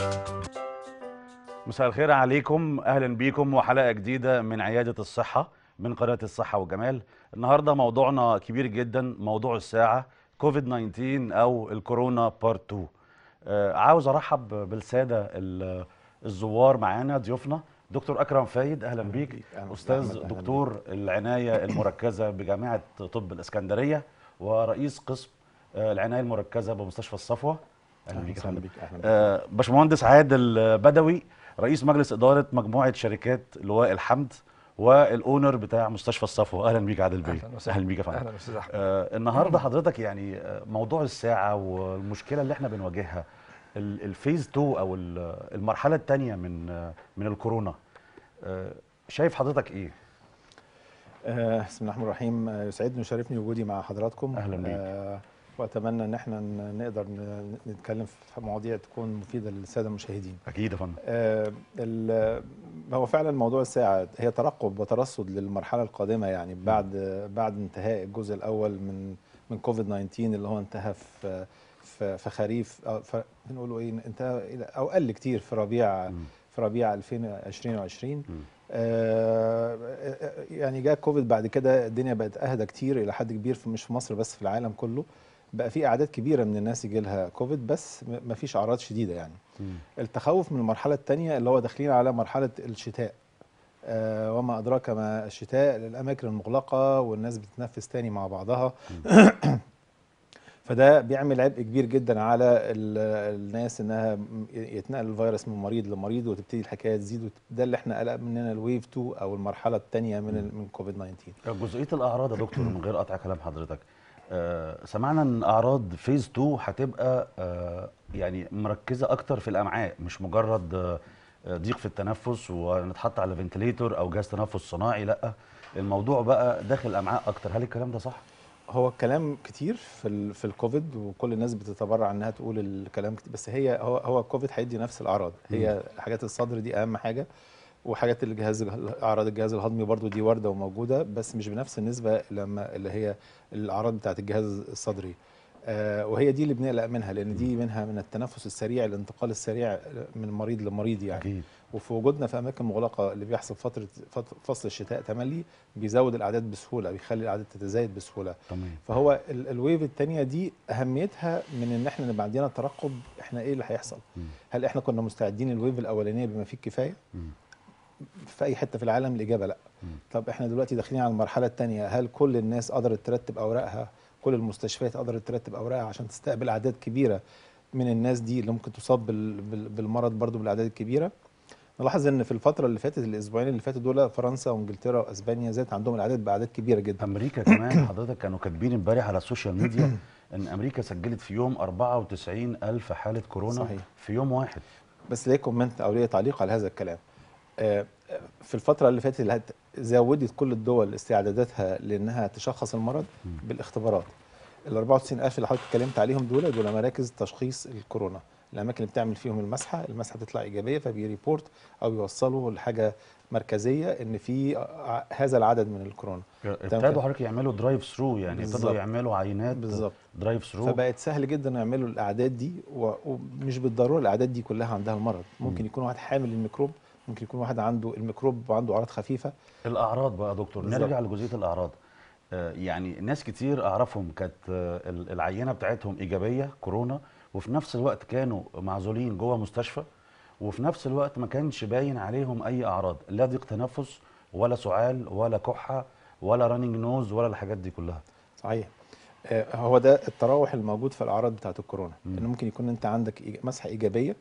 مساء الخير عليكم اهلا بيكم وحلقه جديده من عياده الصحه من قناه الصحه والجمال النهارده موضوعنا كبير جدا موضوع الساعه كوفيد 19 او الكورونا بارت 2 آه عاوز ارحب بالساده ال- الزوار معانا ضيوفنا دكتور اكرم فايد اهلا بيك بيك. أهلا استاذ أحمد، أهلا دكتور العنايه المركزه بجامعه طب الاسكندريه ورئيس قسم آه، العنايه المركزه بمستشفى الصفوه اهلا بيك يا اهلا فندم. بيك اهلا بيك آه، باشمهندس عادل بدوي رئيس مجلس إدارة مجموعة شركات لواء الحمد والأونر بتاع مستشفى الصفوة أهلا بيك عادل بيه اهلا وسهلا أهلا بيك يا فندم اهلا استاذ احمد آه النهارده حضرتك يعني آه، موضوع الساعة والمشكلة اللي احنا بنواجهها ال- الفيز 2 أو ال- المرحلة الثانية من آه، من الكورونا آه، شايف حضرتك إيه؟ آه بسم الله الرحمن الرحيم آه، يسعدني ويشرفني وجودي مع حضراتكم أهلا بيك. آه واتمنى ان احنا ن- نقدر ن- نتكلم في مواضيع تكون مفيده للساده المشاهدين أكيد يا فندم آه ال- هو فعلا موضوع الساعه هي ترقب وترصد للمرحله القادمه يعني بعد بعد انتهاء الجزء الاول من من كوفيد 19 اللي هو انتهى في في في خريف أو ف- بنقولوا ايه انتهى إلى- او قل كتير في ربيع مم. في ربيع 2020 مم. آه، يعني جاء كوفيد بعد كده الدنيا بقت اهدى كتير الى حد كبير في مش في مصر بس في العالم كله بقى في اعداد كبيره من الناس يجي لها كوفيد بس ما فيش اعراض شديده يعني مم. التخوف من المرحله الثانيه اللي هو داخلين على مرحله الشتاء آه، وما ادراك ما الشتاء الاماكن المغلقه والناس بتتنفس تاني مع بعضها فده بيعمل عبء كبير جدا على ال- الناس انها م- يتنقل الفيروس من مريض لمريض وتبتدي الحكايه تزيد وت- ده اللي احنا قلق مننا الويف 2 او المرحله الثانيه من ال- من كوفيد 19 جزئيه الاعراض يا دكتور من غير قطع كلام حضرتك آه سمعنا ان اعراض فيز 2 هتبقى آه يعني مركزه اكتر في الامعاء مش مجرد آه آه، ضيق في التنفس ونتحط على فنتليتور او جهاز تنفس صناعي لا الموضوع بقى داخل الامعاء اكتر هل الكلام ده صح هو الكلام كتير في ال في الكوفيد وكل الناس بتتبرع انها تقول الكلام كتير بس هي هو هو الكوفيد هيدي نفس الاعراض هي حاجات الصدر دي اهم حاجه وحاجات الجهاز اعراض الجهاز الهضمي برضو دي وارده وموجوده بس مش بنفس النسبه لما اللي هي الاعراض بتاعت الجهاز الصدري آه وهي دي اللي بنقلق منها لان دي منها من التنفس السريع الانتقال السريع من مريض لمريض يعني اكيد وفي وجودنا في اماكن مغلقه اللي بيحصل فتره فت- فصل الشتاء تملي بيزود الاعداد بسهوله بيخلي الاعداد تتزايد بسهوله تمام فهو ال- الويف الثانيه دي اهميتها من ان احنا نبقى عندنا ترقب احنا ايه اللي هيحصل مم. هل احنا كنا مستعدين الويف الاولانيه بما فيه الكفايه مم. في اي حته في العالم الاجابه لا مم. طب احنا دلوقتي داخلين على المرحله الثانيه هل كل الناس قدرت ترتب اوراقها كل المستشفيات قدرت ترتب اوراقها عشان تستقبل اعداد كبيره من الناس دي اللي ممكن تصاب بال- بال- بالمرض برضو بالاعداد الكبيره نلاحظ ان في الفتره اللي فاتت الاسبوعين اللي فاتوا دول فرنسا وانجلترا واسبانيا زادت عندهم الاعداد باعداد كبيره جدا امريكا كمان حضرتك كانوا كاتبين امبارح على السوشيال ميديا ان امريكا سجلت في يوم 94 الف حاله كورونا صحيح. في يوم واحد بس ليه كومنت او ليه تعليق على هذا الكلام آه، في الفتره اللي فاتت اللي هت- زودت كل الدول استعداداتها لانها تشخص المرض مم. بالاختبارات ال 94000 اللي حضرتك اتكلمت عليهم دول دول مراكز تشخيص الكورونا الاماكن اللي بتعمل فيهم المسحه المسحه تطلع ايجابيه فبيريبورت او يوصلوا لحاجه مركزيه ان في ع- هذا العدد من الكورونا ابتدوا حضرتك يعملوا درايف ثرو يعني ابتدوا بالظبط. يعملوا عينات بالظبط درايف ثرو فبقت سهل جدا يعملوا الاعداد دي و- ومش بالضروره الاعداد دي كلها عندها المرض ممكن مم. يكون واحد حامل الميكروب ممكن يكون واحد عنده الميكروب وعنده اعراض خفيفه الاعراض بقى يا دكتور بالظبط. نرجع لجزئيه الاعراض آه، يعني ناس كتير اعرفهم كانت آه، ال- العينه بتاعتهم ايجابيه كورونا وفي نفس الوقت كانوا معزولين جوه مستشفى وفي نفس الوقت ما كانش باين عليهم اي اعراض لا ضيق تنفس ولا سعال ولا كحه ولا رانينج نوز ولا الحاجات دي كلها صحيح آه، هو ده التراوح الموجود في الاعراض بتاعت الكورونا مم. ان ممكن يكون انت عندك إيج- مسحه ايجابيه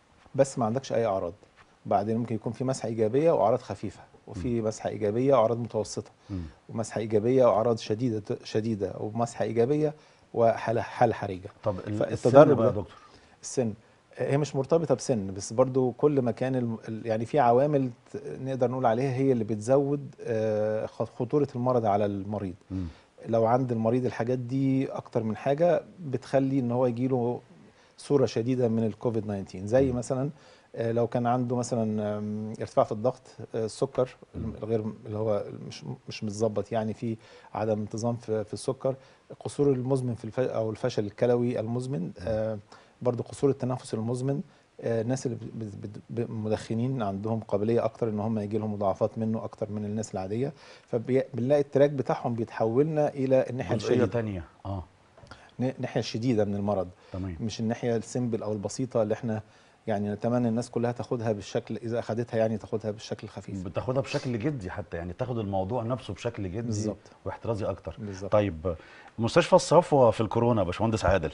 بس ما عندكش اي اعراض بعدين ممكن يكون في مسحه ايجابيه واعراض خفيفه وفي مسحه ايجابيه واعراض متوسطه مم. ومسحه ايجابيه واعراض شديده شديده ومسحه ايجابيه وحاله حاله حرجه طب ال- فالتدرج السن بقى يا ده- دكتور السن هي مش مرتبطه بسن بس برضو كل ما كان الم- ال- يعني في عوامل ت- نقدر نقول عليها هي اللي بتزود آه، خ- خطوره المرض على المريض مم. لو عند المريض الحاجات دي اكتر من حاجه بتخلي ان هو يجيله صوره شديده من الكوفيد 19 زي مم. مثلا آه، لو كان عنده مثلا آم، ارتفاع في الضغط آه، السكر الغير اللي هو مش مش متظبط يعني في عدم انتظام في في السكر قصور المزمن في الف او الفشل الكلوي المزمن آه، برضو قصور التنفس المزمن آه، الناس اللي بت- بت- بت- مدخنين عندهم قابليه اكتر ان هم يجي لهم مضاعفات منه اكتر من الناس العاديه فبنلاقي التراك بتاعهم بيتحولنا الى الناحيه جزئيه الشديده تانية اه ن- الناحيه الشديده من المرض تمام مش الناحيه السيمبل او البسيطه اللي احنا يعني نتمنى الناس كلها تاخدها بالشكل اذا اخدتها يعني تاخدها بالشكل الخفيف بتاخدها بشكل جدي حتى يعني تاخد الموضوع نفسه بشكل جدي بالظبط. واحترازي اكتر بالظبط طيب مستشفى الصفوة في الكورونا يا باشمهندس عادل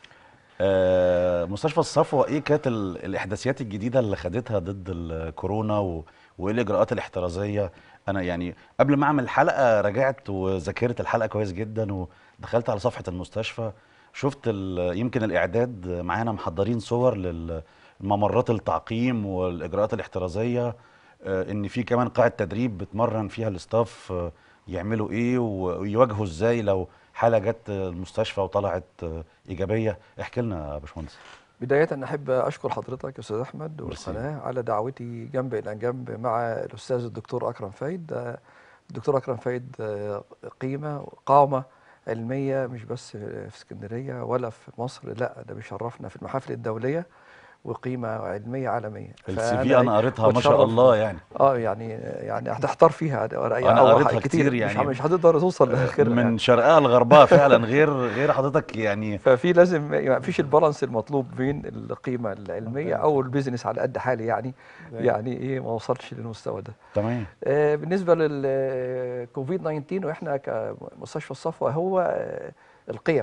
آه مستشفى الصفوة ايه كانت ال- الاحداثيات الجديدة اللي خدتها ضد الكورونا و... وايه الاجراءات الاحترازية انا يعني قبل ما اعمل الحلقة رجعت وذاكرت الحلقة كويس جدا ودخلت على صفحة المستشفى شفت ال... يمكن الاعداد معانا محضرين صور للممرات التعقيم والاجراءات الاحترازية آه، ان في كمان قاعة تدريب بتمرن فيها الاستاف آه، يعملوا ايه ويواجهوا ازاي لو حالة جت المستشفى وطلعت آه، ايجابية احكي لنا يا باشمهندس بداية أحب أشكر حضرتك يا أستاذ أحمد ميرسي. والقناة على دعوتي جنب إلى جنب مع الأستاذ الدكتور أكرم فايد آه، الدكتور أكرم فايد آه، قيمة وقامة علمية مش بس في اسكندرية ولا في مصر لا ده بيشرفنا في المحافل الدولية وقيمة علمية عالمية السي في انا قريتها ما شاء بتشرف- الله يعني اه يعني يعني هتحتار فيها أنا أو قريتها كتير, كتير مش يعني. ه- مش هتقدر توصل لاخرها يعني. من شرقها لغربها فعلا غير غير حضرتك يعني ففي لازم ما فيش البالانس المطلوب بين القيمه العلميه او البيزنس على قد حالي يعني يعني ايه ما وصلش للمستوى ده تمام آه، بالنسبه للكوفيد 19 واحنا كمستشفى الصفوه هو آه، القيم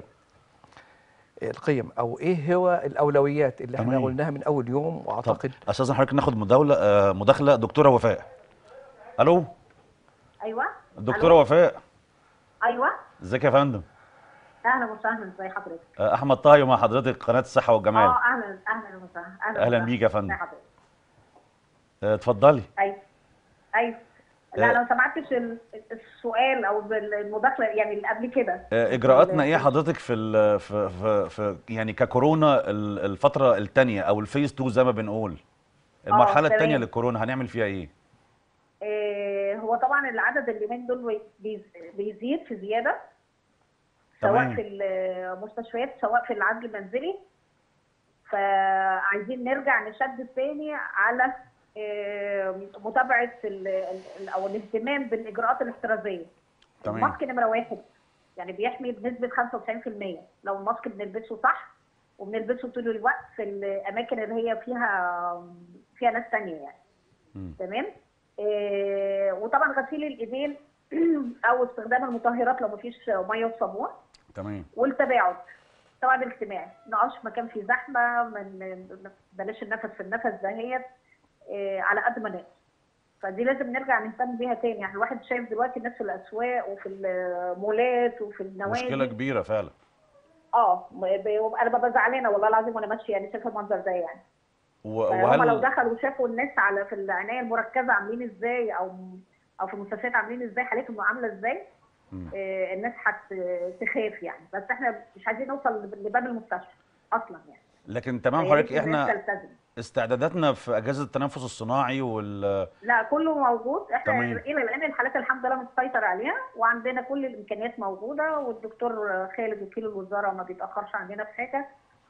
القيم او ايه هو الاولويات اللي احنا تمام. قلناها من اول يوم طب واعتقد استاذن حضرتك ناخد مداولة آه، مداخلة دكتورة وفاء الو ايوه دكتورة ألو؟ وفاء ايوه ازيك يا فندم اهلا وسهلا ازي حضرتك آه، احمد طاهي مع حضرتك قناة الصحة والجمال اه اهلا اهلا وسهلا أهلاً وسهلا. بيك يا فندم. ازي حضرتك آه، اتفضلي ايوه ايوه آه. لا انا ما سمعتش ال- السؤال او المداخله يعني اللي قبل كده آه، اجراءاتنا ايه حضرتك في ال في في, في يعني ككورونا ال- الفتره الثانيه او الفيز 2 زي ما بنقول المرحله تمام. الثانيه للكورونا هنعمل فيها ايه آه هو طبعا العدد اليومين دول بيز- بيزيد في زياده سواء تمام. في المستشفيات سواء في العزل المنزلي فعايزين نرجع نشدد تاني على آه، متابعه ال- ال- او الاهتمام بالاجراءات الاحترازيه تمام. الماسك نمره واحد يعني بيحمي بنسبه 95% لو الماسك بنلبسه صح وبنلبسه طول الوقت في الاماكن اللي هي فيها فيها ناس تانية يعني مم. تمام آه وطبعا غسيل الايدين او استخدام المطهرات لو مفيش ميه وصابون تمام والتباعد طبعا الاجتماعي نقعدش في مكان فيه زحمه من بلاش النفس في النفس دهيت آه، على قد ما نقدر فدي لازم نرجع نهتم بيها تاني يعني الواحد شايف دلوقتي الناس في الاسواق وفي المولات وفي النوادي مشكله كبيره فعلا اه ب- ب- انا ببقى زعلانه والله العظيم وانا ماشيه يعني شايفه المنظر ده يعني و- هم لو وهل دخلوا وشافوا الناس على في العنايه المركزه عاملين ازاي او او في المستشفيات عاملين ازاي حالتهم عامله ازاي مم. آه، الناس هتخاف يعني بس احنا مش عايزين نوصل لباب المستشفى اصلا يعني لكن تمام يا حضرتك ريت الناس احنا تلتزم. استعداداتنا في اجهزه التنفس الصناعي وال لا كله موجود احنا تمام. الى الان الحالات الحمد لله متسيطر عليها وعندنا كل الامكانيات موجوده والدكتور خالد وكيل الوزاره ما بيتاخرش عندنا في حاجه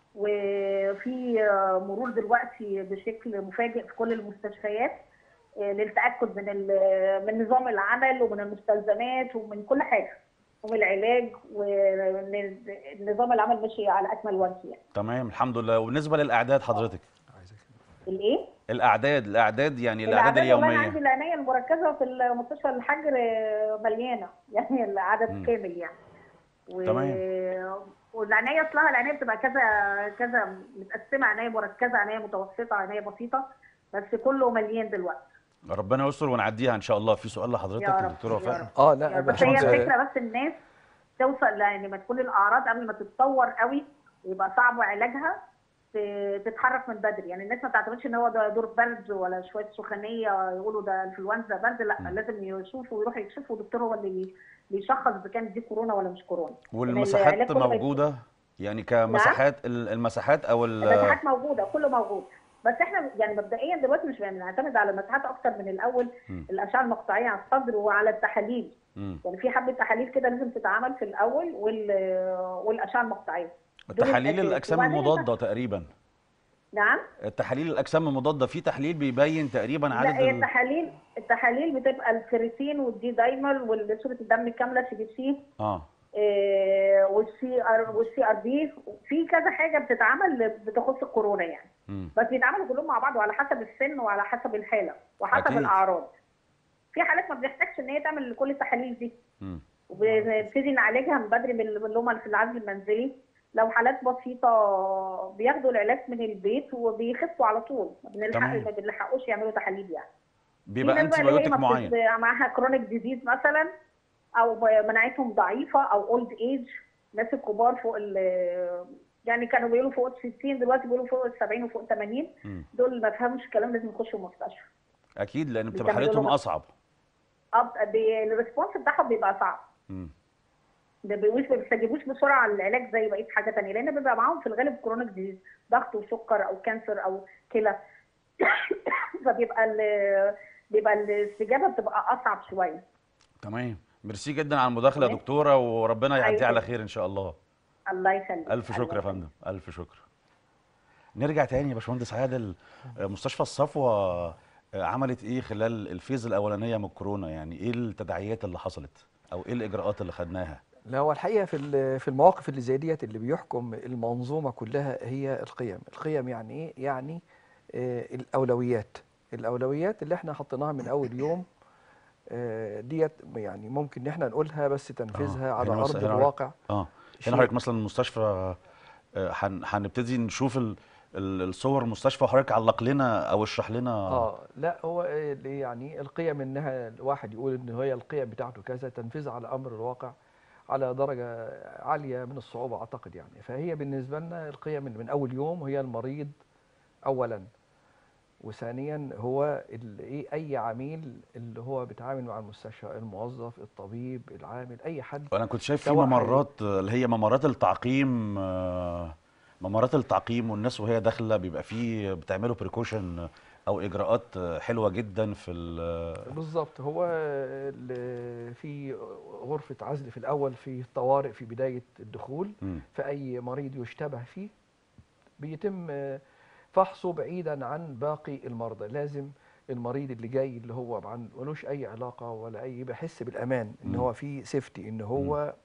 وفي مرور دلوقتي بشكل مفاجئ في كل المستشفيات آه، للتاكد من ال- من نظام العمل ومن المستلزمات ومن كل حاجه ومن العلاج وان نظام العمل ماشي على اكمل وجه يعني تمام الحمد لله وبالنسبه للاعداد حضرتك الايه؟ الاعداد الاعداد يعني الاعداد والله انا عندي اليوميه العنايه المركزه في مستشفى الحجر مليانه يعني العدد مم. كامل يعني و... تمام. والعنايه اصلها العنايه بتبقى كذا كذا متقسمه عنايه مركزه عنايه متوسطه عنايه بسيطه بس كله مليان دلوقتي ربنا يستر ونعديها ان شاء الله في سؤال لحضرتك يا رب دكتوره يا وفاء رب. اه لا يعني بس هي باشمهندس الفكره بس الناس توصل يعني ما تكون الاعراض قبل ما تتطور قوي ويبقى صعب علاجها ت- تتحرك من بدري يعني الناس ما تعتمدش ان هو ده دور برد ولا شويه سخونيه يقولوا ده انفلونزا برد لا م. لازم يشوفوا ويروحوا يكشفوا والدكتور هو اللي بيشخص اذا كانت دي كورونا ولا مش كورونا والمساحات العلاج كله بيكون- موجوده يعني كمساحات ال- المساحات او ال- المساحات موجوده كله موجود بس احنا يعني مبدئيا دلوقتي مش بنعتمد على المساحات اكتر من الاول مم. الاشعه المقطعيه على الصدر وعلى التحاليل مم. يعني في حبه تحاليل كده لازم تتعمل في الاول وال والاشعه المقطعيه دول تحاليل الأساس. الاجسام وبعدين المضاده تقريبا نعم التحاليل الاجسام المضاده في تحليل بيبين تقريبا لا عدد هي ال... التحاليل التحاليل بتبقى الفيريتين والدي دايمر وصوره الدم الكامله سي بي سي اه والسي ار والسي ار بي في كذا حاجه بتتعمل بتخص الكورونا يعني مم. بس بيتعاملوا كلهم مع بعض وعلى حسب السن وعلى حسب الحاله وحسب أكيد. الاعراض في حالات ما بنحتاجش ان هي تعمل كل التحاليل دي مم. وبنبتدي نعالجها من بدري من اللي هم في العزل المنزلي لو حالات بسيطه بياخدوا العلاج من البيت وبيخفوا على طول ما بنلحق تمام. ما بنلحقوش يعملوا تحاليل يعني بيبقى في ناس انتي بقى اللي هي بايوتيك ما معين بتبقى معاها كرونيك ديزيز مثلا او مناعتهم ضعيفه او اولد ايج الناس الكبار فوق ال يعني كانوا بيقولوا فوق ال 60 دلوقتي بيقولوا فوق ال 70 وفوق 80 مم. دول ما فهمش الكلام لازم يخشوا المستشفى اكيد لان بتبقى بيكملوا حالتهم لغة. اصعب أب- بي- الريسبونس بتاعهم بيبقى صعب مم. ما بيقولوش ما بيستجيبوش بسرعه على العلاج زي بقيه حاجه ثانيه لان بيبقى معاهم في الغالب كرونيك ديزيز ضغط وسكر او كانسر او كلى فبيبقى ال- بيبقى الاستجابه بتبقى اصعب شويه تمام ميرسي جدا على المداخله يا تمام. دكتوره وربنا يعديها أيوة. على خير ان شاء الله الله يخليك الف شكر يا الله فندم الف شكر نرجع تاني يا باشمهندس عادل آه، مستشفى الصفوه آه، عملت ايه خلال الفيز الاولانيه من الكورونا يعني ايه التداعيات اللي حصلت او ايه الاجراءات اللي خدناها لا هو الحقيقه في ال- في المواقف اللي زي ديت اللي بيحكم المنظومه كلها هي القيم القيم يعني ايه يعني آه الاولويات الاولويات اللي احنا حطيناها من اول يوم آه ديت يعني ممكن ان احنا نقولها بس تنفيذها آه، على هنا بس- ارض هنا الواقع اه شيء- هنا حضرتك مثلا المستشفى آه، هن- هنبتدي نشوف ال- ال- الصور المستشفى وحضرتك علق لنا او اشرح لنا اه لا هو آه، اللي يعني القيم انها الواحد يقول ان هي القيم بتاعته كذا تنفيذها على امر الواقع على درجه عاليه من الصعوبه اعتقد يعني فهي بالنسبه لنا القيم اللي من اول يوم هي المريض اولا وثانيا هو ال- ايه اي عميل اللي هو بيتعامل مع المستشفى الموظف الطبيب العامل اي حد انا كنت شايف في سواء ممرات آه، اللي هي ممرات التعقيم آه، ممرات التعقيم والناس وهي داخله بيبقى في بتعملوا بريكوشن او اجراءات آه، حلوه جدا في ال- بالظبط هو ال- في غرفه عزل في الاول في الطوارئ في بدايه الدخول مم. فأي مريض يشتبه فيه بيتم آه، فحصه بعيدا عن باقي المرضى لازم المريض اللي جاي اللي هو عن ملوش اي علاقه ولا اي بيحس بالامان ان مم. هو في سيفتي ان هو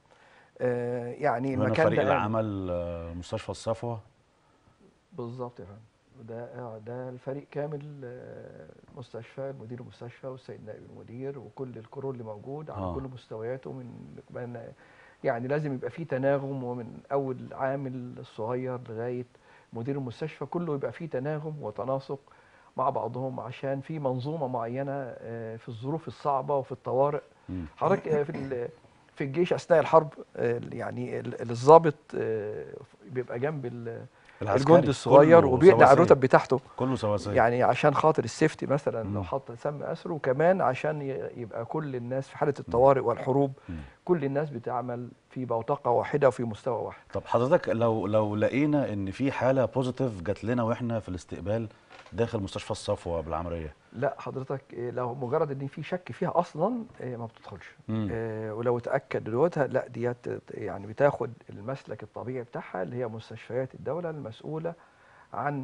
آه يعني هنا المكان فريق ده آمن. العمل آه، مستشفى الصفوه بالظبط يا فندم ده آه، ده الفريق كامل آه، المستشفى المدير المستشفى والسيد نائب المدير وكل الكرو اللي موجود على آه. كل مستوياته من من يعني لازم يبقى فيه تناغم ومن اول عامل الصغير لغايه مدير المستشفى كله يبقى فيه تناغم وتناسق مع بعضهم عشان في منظومه معينه آه، في الظروف الصعبه وفي الطوارئ مم. حضرتك آه، في ال- في الجيش اثناء الحرب آه، يعني ال- ال- الضابط آه، بيبقى جنب ال- العسكري الجندي الصغير كله وبيقلع سواسية. الرتب بتاعته كله سواسيه يعني عشان خاطر السيفتي مثلا مم. لو حط سم اسره وكمان عشان ي- يبقى كل الناس في حاله الطوارئ والحروب مم. كل الناس بتعمل في بوتقه واحده وفي مستوى واحد طب حضرتك لو لو لقينا ان في حاله بوزيتيف جات لنا واحنا في الاستقبال داخل مستشفى الصفوه بالعمريه لا حضرتك إيه، لو مجرد ان في شك فيها اصلا إيه، ما بتدخلش مم. إيه، ولو اتاكد دلوقتي لا ديت يعني بتاخد المسلك الطبيعي بتاعها اللي هي مستشفيات الدوله المسؤوله عن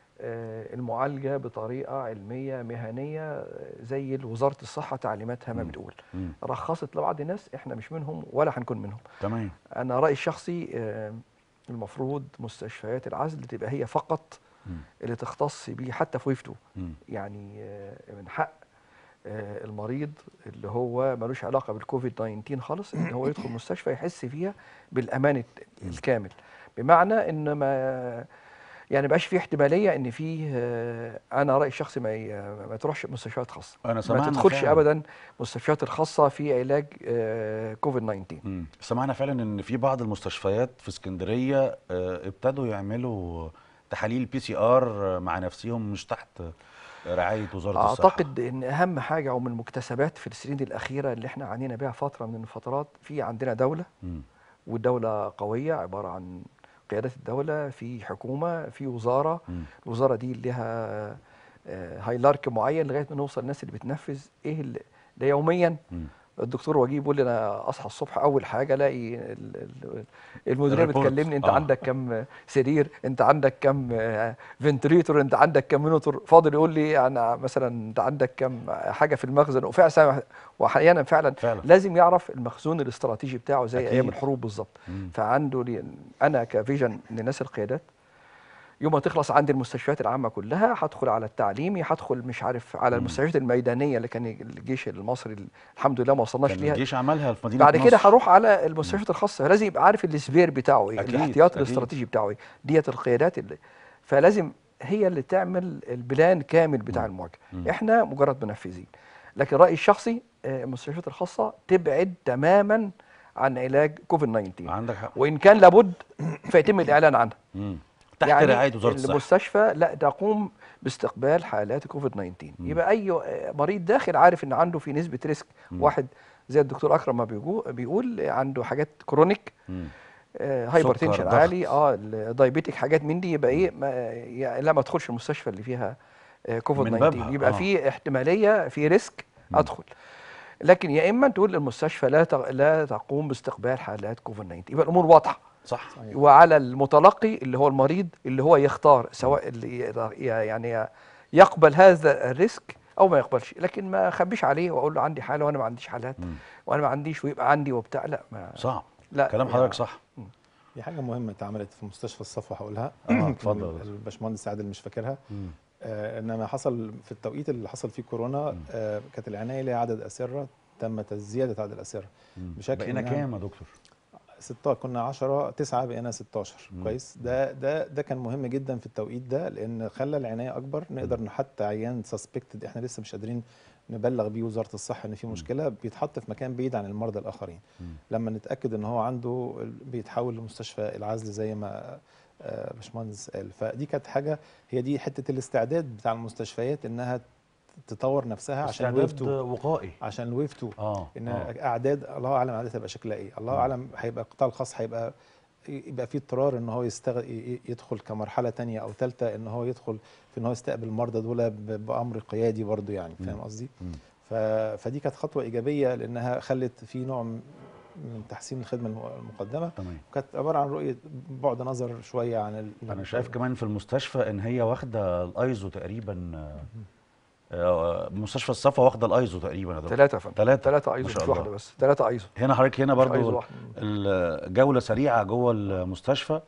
آه، المعالجه بطريقه علميه مهنيه آه، زي وزاره الصحه تعليماتها ما مم. بتقول مم. رخصت لبعض الناس احنا مش منهم ولا هنكون منهم تمام انا رايي الشخصي آه، المفروض مستشفيات العزل تبقى هي فقط مم. اللي تختص بيه حتى في وفده مم. يعني آه، من حق آه، المريض اللي هو ملوش علاقه بالكوفيد 19 خالص ان هو يدخل مستشفى يحس فيها بالامان الت- الكامل بمعنى ان ما يعني بقاش في احتماليه ان في آه، انا رايي الشخصي ما ي- ما تروحش مستشفيات خاصه انا ما سمعنا تدخلش فعلاً. ابدا مستشفيات الخاصه في علاج آه، كوفيد 19 مم. سمعنا فعلا ان في بعض المستشفيات في اسكندريه آه، ابتدوا يعملوا تحاليل بي سي ار مع نفسهم مش تحت رعايه وزاره الصحه اعتقد ان اهم حاجه ومن المكتسبات في السنين الاخيره اللي احنا عانينا بها فتره من الفترات في عندنا دوله مم. والدوله قويه عباره عن قياده الدوله في حكومه في وزاره مم. الوزاره دي لها هايلارك معين لغايه ما نوصل الناس اللي بتنفذ ايه اللي ده يوميا مم. الدكتور وجيه بيقول لي انا اصحى الصبح اول حاجه الاقي ال- ال- المديريه الريبورت. بتكلمني انت آه. عندك كم سرير انت عندك كم فنتريتور انت عندك كم مونيتور فاضل يقول لي انا مثلا انت عندك كم حاجه في المخزن وفعلا واحيانا فعلا, فعلا. لازم يعرف المخزون الاستراتيجي بتاعه زي أكيد. ايام الحروب بالظبط مم. فعنده لي انا كفيجن لناس القيادات يوم ما تخلص عندي المستشفيات العامه كلها هدخل على التعليمي هدخل مش عارف على المستشفيات الميدانيه اللي كان الجيش المصري الحمد لله ما وصلناش كان ليها الجيش عملها في مدينه بعد كده نصر. هروح على المستشفيات الخاصه لازم يبقى عارف السبير بتاعه ايه أكيد، الاحتياط أكيد. الاستراتيجي بتاعه ايه ديت القيادات اللي فلازم هي اللي تعمل البلان كامل بتاع المواجهه احنا مجرد منفذين لكن رايي الشخصي آه، المستشفيات الخاصه تبعد تماما عن علاج كوفيد 19 عندك حق وان كان لابد فيتم الاعلان عنها مم. تحت رعايه وزاره الصحه المستشفى لا تقوم باستقبال حالات كوفيد 19 يبقى اي مريض داخل عارف ان عنده في نسبه ريسك واحد زي الدكتور اكرم ما بيجو- بيقول عنده حاجات كرونيك مم. هايبر تنشن ضغط. عالي اه الدايبيتك حاجات من دي يبقى ايه ما يعني لا ما ادخلش المستشفى اللي فيها آه، كوفيد من 19 بابها، يبقى آه. في احتماليه في ريسك ادخل لكن يا اما تقول للمستشفى لا تق- لا تقوم باستقبال حالات كوفيد 19 يبقى الامور واضحه صح وعلى المتلقي اللي هو المريض اللي هو يختار سواء اللي ي- يعني يقبل هذا الريسك او ما يقبلش لكن ما اخبيش عليه واقول له عندي حاله وانا ما عنديش حالات مم. وانا ما عنديش ويبقى عندي وبتاع لا ما صعب لا كلام يعني حضرتك صح دي حاجه مهمه اتعملت في مستشفى الصفا هقولها اه اتفضل الباشمهندس عادل مش فاكرها مم. آه انما حصل في التوقيت اللي حصل فيه كورونا آه كانت العنايه ليها عدد اسره تم زياده عدد الاسره مم. بشكل بقينا إنها- كام يا دكتور 16 كنا 10 9 بقينا 16 مم. كويس ده ده ده كان مهم جدا في التوقيت ده لان خلى العنايه اكبر نقدر حتى عيان سسبكتد احنا لسه مش قادرين نبلغ بيه وزاره الصحه ان في مشكله بيتحط في مكان بعيد عن المرضى الاخرين مم. لما نتاكد ان هو عنده ال- بيتحول لمستشفى العزل زي ما آه، باشمهندس قال فدي كانت حاجه هي دي حته الاستعداد بتاع المستشفيات انها تطور نفسها عشان الويف استعداد 2 وقائي عشان الويف 2 اه ان آه. اعداد الله اعلم اعدادها هتبقى شكلها ايه الله اعلم هيبقى القطاع الخاص هيبقى يبقى في اضطرار ان هو يستغ... ي- يدخل كمرحله تانية او ثالثه ان هو يدخل في ان هو يستقبل المرضى دول ب... بامر قيادي برضو يعني فاهم قصدي مم. ف... فدي كانت خطوه ايجابيه لانها خلت في نوع م- من تحسين الخدمه الم- المقدمه تمام كانت عباره عن رؤيه بعد نظر شويه عن ال... انا شايف كمان في المستشفى ان هي واخده الايزو تقريبا آه، آه، مستشفى الصفا واخده الايزو تقريبا يا دكتور ثلاثة فندم ثلاثة ثلاثة ما ايزو شاء مش واحدة الله. بس ثلاثة ايزو هنا حضرتك هنا مش أيزو برضو واحدة. الجوله سريعه جوه المستشفى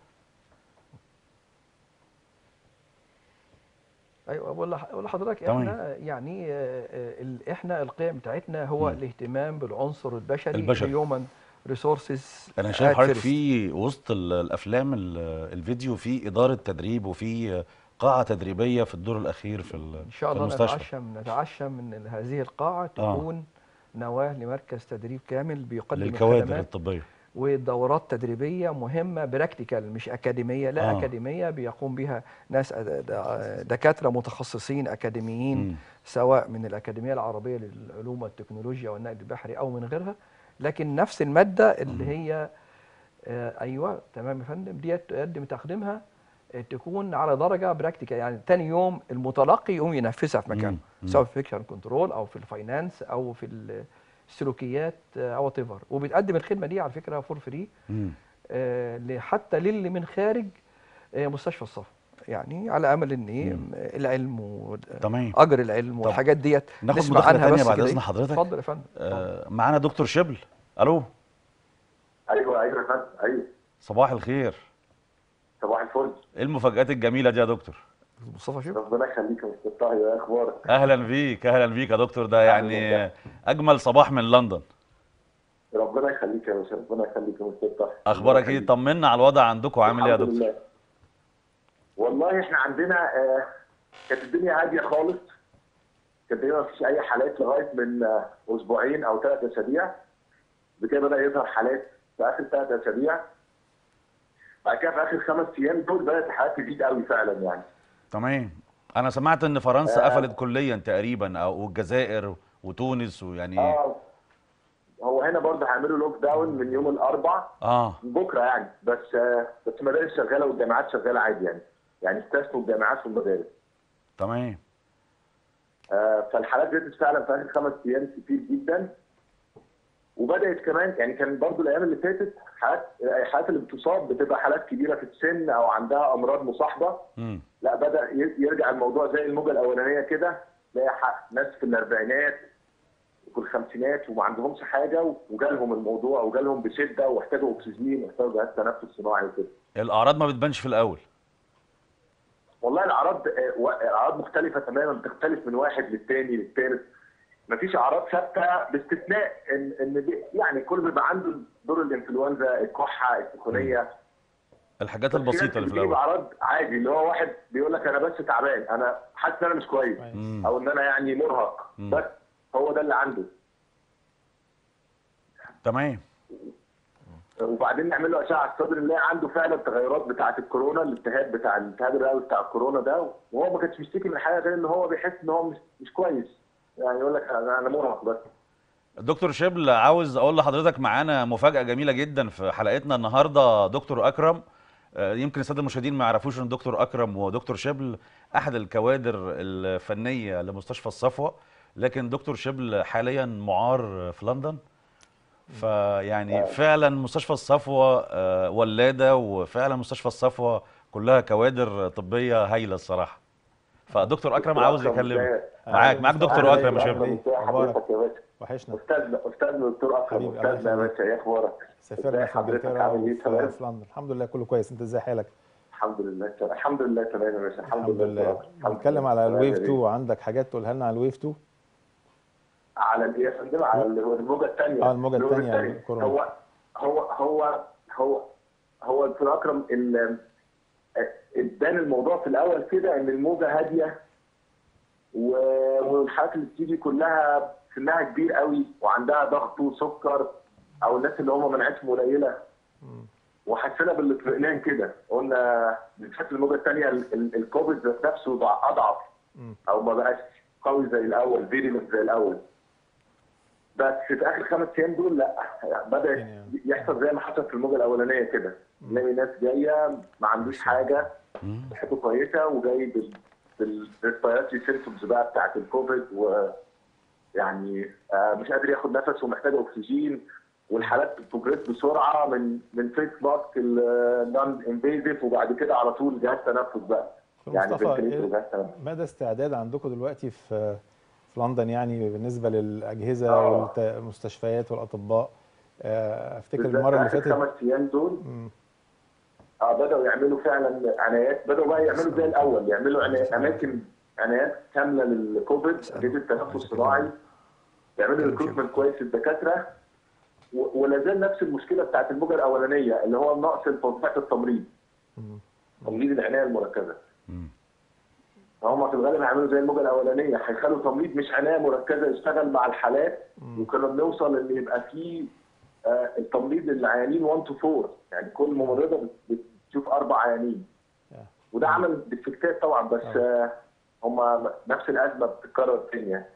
ايوه بقول لح- بقول لحضرتك تمام. احنا يعني آه، آه، ال- احنا القيم بتاعتنا هو مم. الاهتمام بالعنصر البشري البشري. الهيومن ريسورسز انا شايف حضرتك في وسط ال- الافلام ال- الفيديو في اداره تدريب وفي قاعه تدريبيه في الدور الاخير في ال- ان شاء في الله المستشفى نتعشم نتعشم ان هذه القاعه تكون نواه لمركز تدريب كامل بيقدم للكوادر الخدمات الطبيه ودورات تدريبيه مهمه براكتيكال مش اكاديميه لا آه. اكاديميه بيقوم بها ناس أد- د- دكاتره متخصصين اكاديميين مم. سواء من الاكاديميه العربيه للعلوم والتكنولوجيا والنقل البحري او من غيرها لكن نفس الماده اللي هي آه ايوه تمام يا فندم ديت تقدم تقديمها آه، تكون على درجه براكتيكال يعني تاني يوم المتلقي يقوم ينفذها في مكانه مم. سواء في فيكشن كنترول او في الفاينانس او في السلوكيات او وات ايفر وبتقدم الخدمه دي على فكره فور فري مم. حتى للي من خارج آه، مستشفى الصف يعني على امل ان ايه مم. العلم تمام واجر العلم طب والحاجات ديت ناخد نسمع مداخلة عنها تانية بس بعد كده إذن إيه. حضرتك. اتفضل يا فندم اتفضل. آه معانا دكتور شبل الو ايوه ايوه يا فندم ايوه صباح الخير صباح الفل ايه المفاجآت الجميلة دي يا دكتور مصطفى شوف ربنا يخليك يا مستر طاهر ايه اخبارك؟ اهلا بيك اهلا بيك يا دكتور ده يعني اجمل صباح من لندن ربنا يخليك يا باشا ربنا يخليك يا مستر طاهر اخبارك ربنا ايه يخليك. طمنا على الوضع عندكم عامل ايه يا الحمد دكتور لله. والله احنا عندنا آه، كانت الدنيا هاديه خالص كانت الدنيا ما فيش اي حالات لغايه من آه، اسبوعين او ثلاث اسابيع بكده بدا يظهر حالات في اخر ثلاث اسابيع بعد كده في اخر خمس ايام دول بدات الحالات تزيد قوي فعلا يعني تمام انا سمعت ان فرنسا آه. قفلت كليا تقريبا او والجزائر وتونس ويعني اه هو هنا برضه هيعملوا لوك داون من يوم الاربع اه من بكره يعني بس آه، بس المدارس شغاله والجامعات شغاله عادي يعني يعني استثنوا الجامعات والمدارس تمام آه، فالحالات زادت فعلا في اخر خمس ايام كتير جدا وبدات كمان يعني كان برضو الايام اللي فاتت حالات الحالات اللي بتصاب بتبقى حالات كبيره في السن او عندها امراض مصاحبه مم. لا بدا ي- يرجع الموضوع زي الموجه الاولانيه كده تلاقي ح- ناس في الاربعينات وفي الخمسينات وما عندهمش حاجه وجالهم الموضوع وجالهم بشده واحتاجوا اكسجين واحتاجوا جهاز تنفس صناعي وكده الاعراض ما بتبانش في الاول والله الاعراض آه، و- الاعراض مختلفه تماما بتختلف من واحد للتاني للتالت مفيش اعراض ثابته باستثناء ان ان بي- يعني كل بيبقى عنده دور الانفلونزا الكحه السخونيه الحاجات بس في ناس البسيطه اللي في بتجيب الاول اعراض عادي اللي هو واحد بيقول لك انا بس تعبان انا حاسس ان انا مش كويس مم. او ان انا يعني مرهق مم. بس هو ده اللي عنده تمام وبعدين نعمل له اشعه صدر نلاقي عنده فعلا تغيرات بتاعه الكورونا الالتهاب بتاع الالتهاب الرئوي بتاع الكورونا ده وهو ما كانش بيشتكي من حاجه غير ان هو بيحس ان هو مش مش كويس يعني يقول لك انا أنا مرهق بس دكتور شبل عاوز اقول لحضرتك معانا مفاجاه جميله جدا في حلقتنا النهارده دكتور اكرم آه، يمكن الساده المشاهدين ما يعرفوش ان دكتور اكرم ودكتور شبل احد الكوادر الفنيه لمستشفى الصفوه لكن دكتور شبل حاليا معار في لندن فيعني فعلا مستشفى الصفوه آه، ولاده وفعلا مستشفى الصفوه كلها كوادر طبيه هايله الصراحه فدكتور اكرم عاوز أكرم يكلمك إزاي؟ معاك معاك دكتور أهلا اكرم يا بيك. شبل إيه؟ ازي أخبارك؟ حضرتك يا باشا وحشنا استاذنا استاذنا دكتور اكرم حبيبي، الله استاذنا يا يخليك. باشا ايه اخبارك؟ سافرنا ازاي في حضرتك انجلترا عامل ايه وفي تمام؟ في لندن الحمد لله كله كويس انت ازاي حالك الحمد لله تمام الحمد لله تمام يا باشا الحمد, الحمد لله تمام. الحمد بنتكلم لله. على تمام الويف يا 2 بيه. عندك حاجات تقولها لنا على الويف 2 على الايه يا فندم على اللي هو الموجه الثانيه آه، الموجة التانية الكورونا. هو هو هو هو هو دكتور اكرم ال- اداني الموضوع في الاول كده ان الموجه هاديه و- والحالات اللي بتيجي كلها سنها كبير قوي وعندها ضغط وسكر او الناس اللي هم مناعتهم قليله وحسينا بالاطمئنان كده قلنا بالذات الموجه الثانيه الكوفيد ذات نفسه ضع- اضعف مم. او ما بقاش قوي زي الاول فيريلنت زي الاول بس في اخر خمس ايام دول لا يعني بدا يعني- يحصل زي ما حصل في الموجه الاولانيه كده نلاقي ناس جايه ما عندوش حاجه مم. صحته كويسه وجاي بال بالريسبيراتوري سيمتومز بقى بتاعت الكوفيد و يعني آه، مش قادر ياخد نفس ومحتاج اكسجين والحالات بتبرز بسرعه من من فيس ماسك النون انفيزيف وبعد كده على طول جهاز تنفس بقى دكتور يعني مصطفى فنتليتور إيه وجهاز تنفس مدى استعداد عندكم دلوقتي في في لندن يعني بالنسبه للاجهزه آه. والمستشفيات والاطباء آه، افتكر بالذات المره اللي آخر فاتت خمس ايام دول مم. اه بدأوا يعملوا فعلا عنايات بدأوا بقى يعملوا زي الأول يعملوا عنايات أماكن عنايات كاملة للكوفيد أجهزة تنفس صناعي يعملوا ريكروتمنت كويس للدكاترة و- ولا زال نفس المشكلة بتاعت الموجة الأولانية اللي هو النقص في منطقة التمريض مم. تمريض العناية المركزة مم. فهم في الغالب هيعملوا زي الموجة الأولانية هيخلوا تمريض مش عناية مركزة يشتغل مع الحالات وكنا بنوصل إن يبقى في آه، التمريض العيانين 1 تو 4 يعني كل ممرضة بت- بتشوف أربع عيانين آه. وده عمل ديفكتات طبعا بس آه، هم نفس الازمه بتتكرر تاني يعني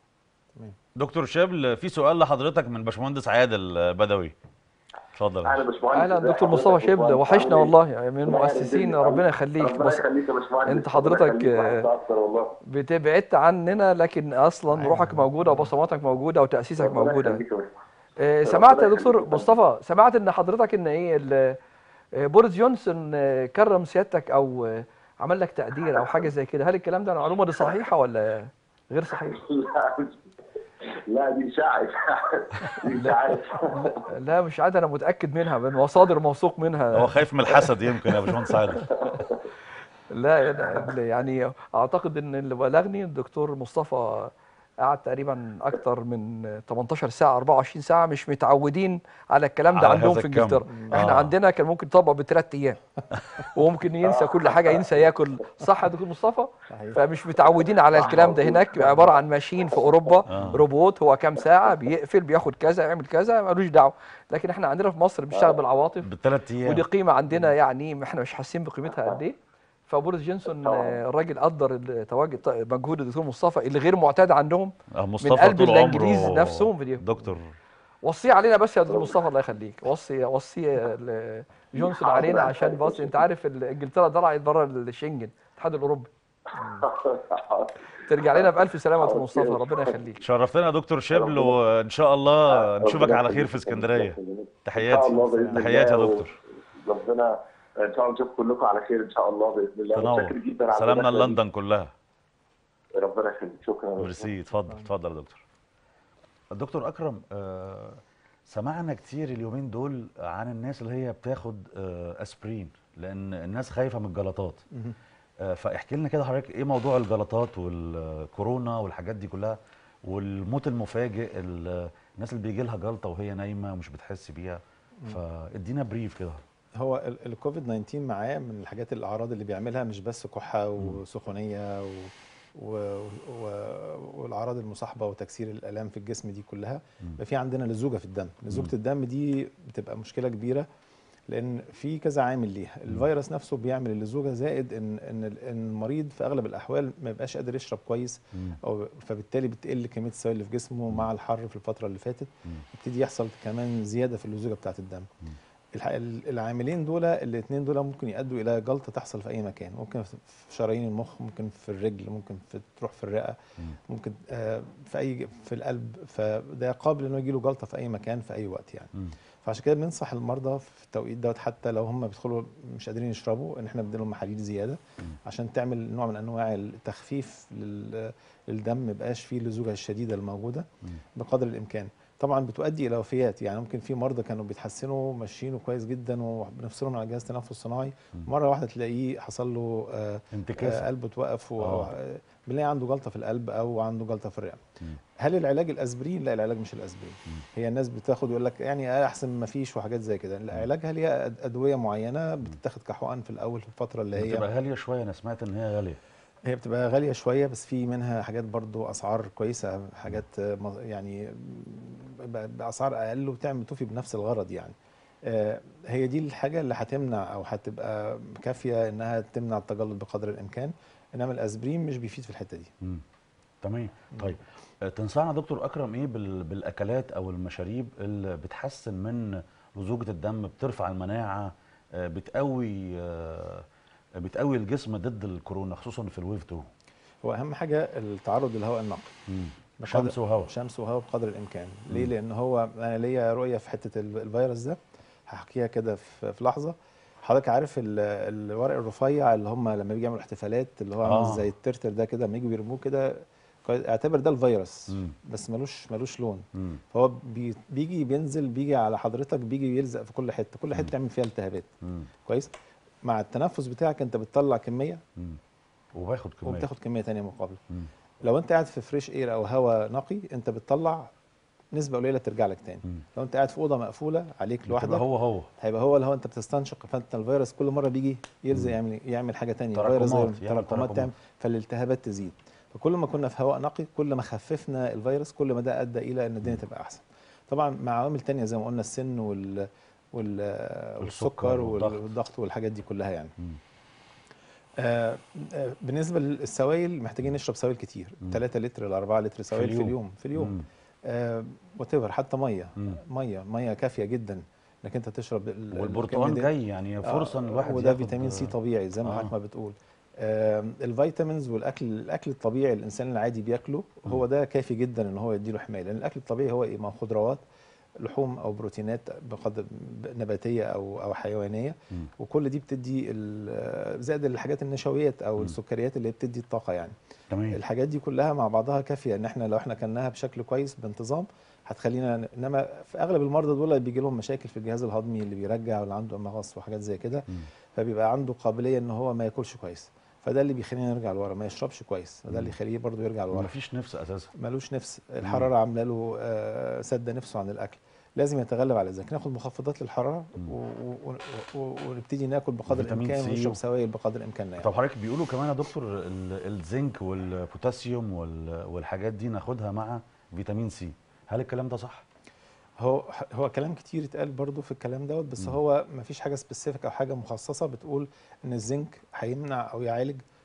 دكتور شبل في سؤال لحضرتك من باشمهندس عادل بدوي اتفضل يا اهلا باشا. باشمهندس اهلا ازي دكتور حضرتك مصطفى يا شبل باشمهندس؟ وحشنا عامل إيه؟ والله يعني من ربنا المؤسسين يخليك. ربنا يخليك ربنا بص يخليك يا باشمهندس انت ربنا حضرتك، يخليك. آه، وحشنا اكتر والله بتبعدت عننا لكن اصلا أيوة. روحك موجوده وبصماتك موجوده وتاسيسك ربنا موجوده يخليك يا باشمهندس. آه، ربنا سمعت يا يخليك دكتور يا فندم. مصطفى سمعت ان حضرتك ان ايه ال- آه، بوريس جونسون آه، كرم سيادتك او آه، عمل لك تقدير او حاجه زي كده هل الكلام ده المعلومه دي صحيحه ولا غير صحيح لا لا دي اشاعه دي اشاعات لا مش عاد انا متاكد منها من مصادر موثوق منها هو خايف من الحسد يمكن يا باشمهندس عادل لا أنا- يعني اعتقد ان اللي بلغني الدكتور مصطفى قعد تقريبا اكتر من 18 ساعه 24 ساعه مش متعودين على الكلام ده على عندهم هذا في الكم. انجلترا احنا آه. عندنا كان ممكن يطبق بثلاث ايام وممكن ينسى كل حاجه ينسى ياكل صح يا دكتور مصطفى صحيح. فمش متعودين على الكلام ده هناك عباره عن ماشين في اوروبا آه. روبوت هو كام ساعه بيقفل بياخد كذا يعمل كذا ملوش دعوه لكن احنا عندنا في مصر بنشتغل بالعواطف بالثلاث ايام ودي قيمه عندنا يعني احنا مش حاسين بقيمتها قد ايه فبوريس جونسون طبعاً. آه، الراجل قدر التواجد ط- مجهود الدكتور مصطفى اللي غير معتاد عندهم آه، من مصطفى قلب طول الانجليز عمره نفسهم في دي دكتور وصيه علينا بس يا دكتور مصطفى الله يخليك وصي وصي ل- جونسون حاضر علينا يا عشان فندم. بص انت عارف ال- انجلترا طلعت بره الشنجن الاتحاد الاوروبي ترجع لنا بألف سلامة يا حاضر. مصطفى ربنا يخليك شرفتنا يا دكتور شبل ربنا- وان شاء الله نشوفك ربنا على خير يخليك. في اسكندريه ان شاء الله تحياتي باذن تحياتي يا الله دكتور ربنا ان شاء الله نشوف كلكم على خير ان شاء الله باذن الله تنور متشكر جدا على سلامنا المداخلة دي. لندن كلها ربنا يخليك شكرا ميرسي اتفضل اتفضل يا دكتور الدكتور اكرم آه سمعنا كتير اليومين دول عن الناس اللي هي بتاخد آه اسبرين لان الناس خايفه من الجلطات آه فاحكي لنا كده حضرتك ايه موضوع الجلطات والكورونا والحاجات دي كلها والموت المفاجئ ال- الناس اللي بيجي لها جلطه وهي نايمه ومش بتحس بيها فادينا بريف كده هو ال- الكوفيد 19 معاه من الحاجات الاعراض اللي بيعملها مش بس كحه وسخونيه و... و... و... والاعراض المصاحبه وتكسير الالام في الجسم دي كلها يبقى في عندنا لزوجه في الدم لزوجه الدم دي بتبقى مشكله كبيره لان في كذا عامل ليها الفيروس نفسه بيعمل اللزوجه زائد ان ان ال- إن المريض في اغلب الاحوال ما يبقاش قادر يشرب كويس او فبالتالي بتقل كميه السوائل اللي في جسمه مع الحر في الفتره اللي فاتت يبتدي يحصل كمان زياده في اللزوجه بتاعه الدم الح- ال- العاملين دول الاثنين دول ممكن يؤدوا الى جلطه تحصل في اي مكان ممكن في في شرايين المخ ممكن في الرجل ممكن في تروح في الرئه ممكن آه، في اي في القلب فده قابل انه يجي له جلطه في اي مكان في اي وقت يعني مم. فعشان كده بننصح المرضى في التوقيت دوت حتى لو هم بيدخلوا مش قادرين يشربوا ان احنا نديلهم محاليل زياده عشان تعمل نوع من انواع التخفيف لل- للدم ما يبقاش فيه اللزوجه الشديده الموجوده بقدر الامكان طبعا بتؤدي الى وفيات يعني ممكن في مرضى كانوا بيتحسنوا ماشيينه كويس جدا وبنفصلهم على جهاز تنفس صناعي مره واحده تلاقيه حصل له آه، انتكاسة. آه، قلبه توقف و- آه. آه، بنلاقي عنده جلطه في القلب او عنده جلطه في الرئه مم. هل العلاج الاسبرين لا العلاج مش الاسبرين هي الناس بتاخد يقول لك يعني احسن ما فيش وحاجات زي كده لا علاجها ليها أد- ادويه معينه بتتاخد كحقن في الاول في الفتره اللي هي بتبقى غاليه شويه انا سمعت ان هي غاليه هي بتبقى غالية شوية بس في منها حاجات برضو أسعار كويسة حاجات آه، مز- يعني ب- بأسعار أقل وبتعمل توفي بنفس الغرض يعني آه، هي دي الحاجة اللي هتمنع أو هتبقى كافية إنها تمنع التجلط بقدر الإمكان إنما الأسبرين مش بيفيد في الحتة دي مم. تمام طيب آه، تنصحنا دكتور اكرم ايه بال- بالاكلات او المشاريب اللي بتحسن من لزوجه الدم بترفع المناعه آه، بتقوي آه، بتقوي الجسم ضد الكورونا خصوصا في الويف 2 هو أهم حاجة التعرض للهواء النقي مم. بقدر- شمس وهواء شمس وهواء بقدر الامكان ليه لان هو انا ليا رؤيه في حته ال- الفيروس ده هحكيها كده في في لحظه حضرتك عارف ال- الورق الرفيع اللي هم لما بيجي يعملوا احتفالات اللي هو عامل آه. زي الترتر ده كده لما يجوا بيرموه كده كويس- اعتبر ده الفيروس مم. بس ملوش ملوش لون مم. فهو بي بيجي بينزل بيجي على حضرتك بيجي يلزق في كل حته كل حته تعمل فيها التهابات مم. كويس مع التنفس بتاعك انت بتطلع كميه مم. وباخد كميه وبتاخد كميه تانية مقابل مم. لو انت قاعد في فريش اير او هواء نقي انت بتطلع نسبه قليله ترجع لك تاني مم. لو انت قاعد في اوضه مقفوله عليك بتبقى لوحدك هو هو هيبقى هو اللي هو انت بتستنشق فانت الفيروس كل مره بيجي يلزق يعمل يعمل حاجه تانية تراكمات، فيروس زي يعمل تراكمات تراكمات. تعمل فالالتهابات تزيد فكل ما كنا في هواء نقي كل ما خففنا الفيروس كل ما ده ادى الى ان الدنيا تبقى احسن طبعا مع عوامل تانية زي ما قلنا السن وال وال والسكر والضغط. وال- والضغط والحاجات دي كلها يعني مم. آه، آه، بالنسبه للسوائل محتاجين نشرب سوائل كتير 3 لتر ل 4 لتر سوائل في اليوم. اليوم في اليوم مم. وات ايفر حتى ميه مم. ميه ميه كافيه جدا انك انت تشرب ال- والبرتقال الكمية دي. جاي يعني فرصه ان الواحد وده ياخد- فيتامين سي طبيعي زي ما آه. حضرتك ما بتقول آم، الفيتامينز والاكل الاكل الطبيعي اللي الانسان العادي بياكله هو ده كافي جدا ان هو يديله حمايه لان الاكل الطبيعي هو ايه ما هو خضروات لحوم او بروتينات بقدر نباتيه او او حيوانيه مم. وكل دي بتدي ال- زائد الحاجات النشويات او السكريات اللي بتدي الطاقه يعني تمام الحاجات دي كلها مع بعضها كافيه ان احنا لو احنا كلناها بشكل كويس بانتظام هتخلينا انما في اغلب المرضى دول بيجي لهم مشاكل في الجهاز الهضمي اللي بيرجع واللي عنده مغص وحاجات زي كده مم. فبيبقى عنده قابليه ان هو ما ياكلش كويس فده اللي بيخلينا نرجع لورا ما يشربش كويس فده اللي يخليه برضه يرجع لورا مفيش نفس اساسا ملوش نفس الحراره عامله له آه، سد نفسه عن الاكل لازم يتغلب على ذلك ناخد مخفضات للحراره و- و- و- و- ونبتدي ناكل بقدر فيتامين الامكان سي ونشرب و- سوائل بقدر امكاننا يعني. طب حضرتك بيقولوا كمان يا دكتور ال- الزنك والبوتاسيوم وال- والحاجات دي ناخدها مع فيتامين سي هل الكلام ده صح؟ هو هو كلام كتير اتقال برضو في الكلام دوت بس هو ما فيش حاجه سبيسيفيك او حاجه مخصصه بتقول ان الزنك هيمنع او يعالج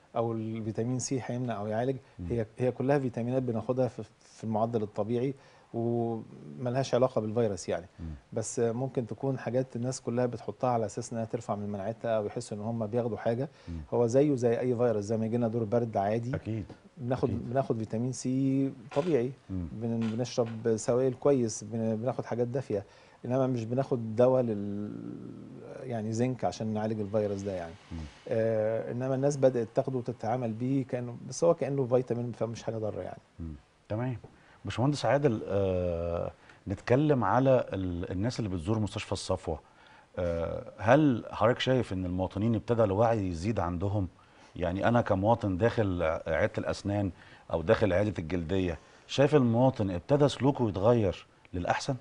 او الفيتامين سي هيمنع او يعالج هي هي كلها فيتامينات بناخدها في في المعدل الطبيعي وملهاش علاقه بالفيروس يعني بس ممكن تكون حاجات الناس كلها بتحطها على اساس انها ترفع من مناعتها او يحسوا ان هم بياخدوا حاجه هو زيه زي اي فيروس زي ما يجي لنا دور برد عادي اكيد بناخد أكيد. بناخد فيتامين سي طبيعي مم. بن- بنشرب سوائل كويس بن- بناخد حاجات دافيه انما مش بناخد دواء لل يعني زنك عشان نعالج الفيروس ده يعني آه انما الناس بدات تاخده وتتعامل بيه كانه بس هو كانه فيتامين فمش حاجه ضاره يعني مم. تمام باشمهندس عادل آه نتكلم على ال- الناس اللي بتزور مستشفى الصفوة آه هل حضرتك شايف ان المواطنين ابتدى الوعي يزيد عندهم يعني انا كمواطن داخل ع- عيادة الاسنان او داخل عيادة الجلدية شايف المواطن ابتدى سلوكه يتغير للاحسن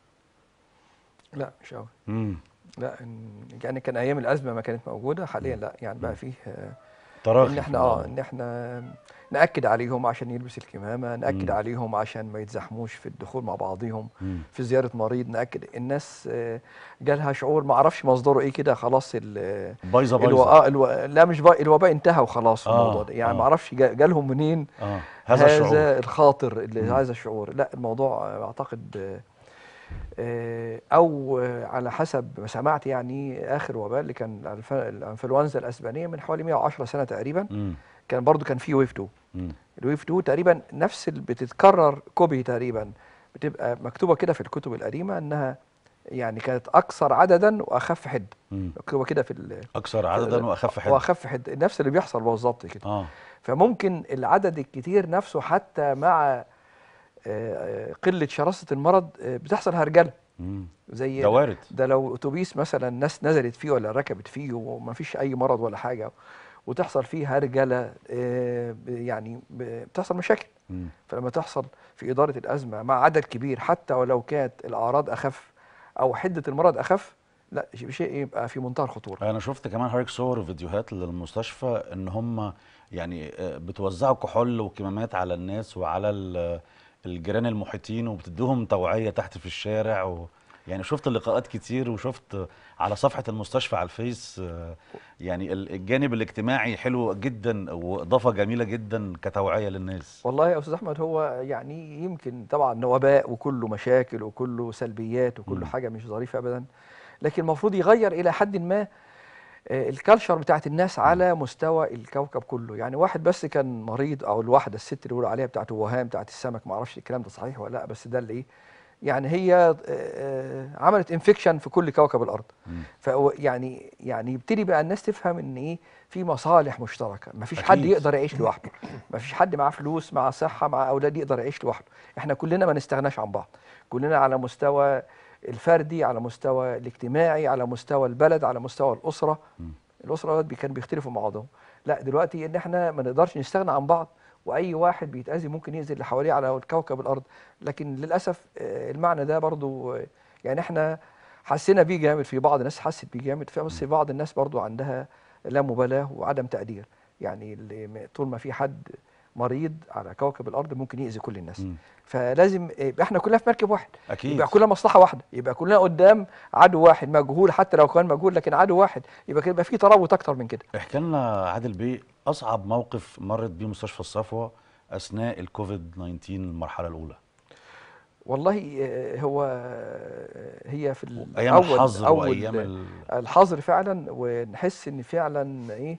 لا مش قوي امم لا إن- يعني كان ايام الازمه ما كانت موجوده حاليا لا يعني بقى فيه آه، تراخي ان في احنا اه الموضوع. ان احنا ناكد عليهم عشان يلبس الكمامه ناكد مم. عليهم عشان ما يتزاحموش في الدخول مع بعضهم مم. في زياره مريض ناكد الناس آه، جالها شعور ما اعرفش مصدره ايه كده خلاص ال- بايظه الو... بايظه آه الو... لا مش بقى الوباء انتهى وخلاص في آه، الموضوع ده يعني آه. ما اعرفش جا- جالهم منين اه هذا الشعور الخاطر اللي مم. هذا الشعور لا الموضوع آه، اعتقد آه، آه، او آه، على حسب ما سمعت يعني اخر وباء اللي كان الأنف- الانفلونزا الاسبانيه من حوالي 110 سنه تقريبا مم. كان برضو كان في ويف 2 مم. الويف 2 تقريبا نفس اللي بتتكرر كوبي تقريبا بتبقى مكتوبه كده في الكتب القديمه انها يعني كانت اكثر عددا واخف حده مم. مكتوبه كده في ال- اكثر عددا واخف حده واخف حده نفس اللي بيحصل بالظبط كده اه فممكن العدد الكتير نفسه حتى مع آه، قله شراسه المرض آه، بتحصل هرجله مم. زي ده وارد ده لو اتوبيس مثلا ناس نزلت فيه ولا ركبت فيه وما فيش اي مرض ولا حاجه وتحصل فيه هرجله آه، ب- يعني ب- بتحصل مشاكل مم. فلما تحصل في اداره الازمه مع عدد كبير حتى ولو كانت الاعراض اخف او حده المرض اخف لا شيء شيء يبقى في منتهى الخطوره انا شفت كمان حضرتك صور وفيديوهات للمستشفى ان هم يعني آه، بتوزعوا كحول وكمامات على الناس وعلى ال- الجيران المحيطين وبتدوهم توعية تحت في الشارع و يعني شفت لقاءات كتير وشفت على صفحة المستشفى على الفيس آه، يعني ال- الجانب الاجتماعي حلو جدا وإضافة جميلة جدا كتوعية للناس والله يا استاذ احمد هو يعني يمكن طبعا وباء وكله مشاكل وكله سلبيات مم. وكله حاجه مش ظريفه ابدا لكن المفروض يغير الى حد ما آه، الكالتشر بتاعت الناس على مستوى الكوكب كله يعني واحد بس كان مريض او الواحده الست اللي بيقولوا عليها بتاعت وهان بتاعت السمك ما اعرفش الكلام ده صحيح ولا لا بس ده اللي ايه يعني هي آه، آه، عملت انفكشن في كل كوكب الارض مم. ف يعني يعني يبتدي بقى الناس تفهم ان ايه في مصالح مشتركه مفيش حد أكيد. يقدر يعيش لوحده مفيش حد معاه فلوس مع صحه مع اولاد يقدر يعيش لوحده احنا كلنا ما نستغناش عن بعض كلنا على مستوى الفردي على مستوى الاجتماعي على مستوى البلد على مستوى الاسره مم. الاسره دول كانوا بيختلفوا مع بعضهم لا دلوقتي ان احنا ما نقدرش نستغنى عن بعض واي واحد بيتاذي ممكن يأذي اللي حواليه على كوكب الارض لكن للاسف آه، المعنى ده برضو آه، يعني احنا حسينا بيه جامد في بعض الناس حست بيه جامد في بس بعض الناس برضو عندها لا مبالاه وعدم تقدير يعني اللي م- طول ما في حد مريض على كوكب الارض ممكن يأذي كل الناس مم. فلازم يبقى احنا كلنا في مركب واحد أكيد يبقى كلنا مصلحه واحده يبقى كلنا قدام عدو واحد مجهول حتى لو كان مجهول لكن عدو واحد يبقى كده يبقى في ترابط اكتر من كده احكي لنا عادل بيه أصعب موقف مرت بيه مستشفى الصفوة أثناء الكوفيد 19 المرحلة الأولى والله آه، هو آه، هي في ال- أيام أول الحظر أول وأيام ال... الحظر فعلا ونحس ان فعلا ايه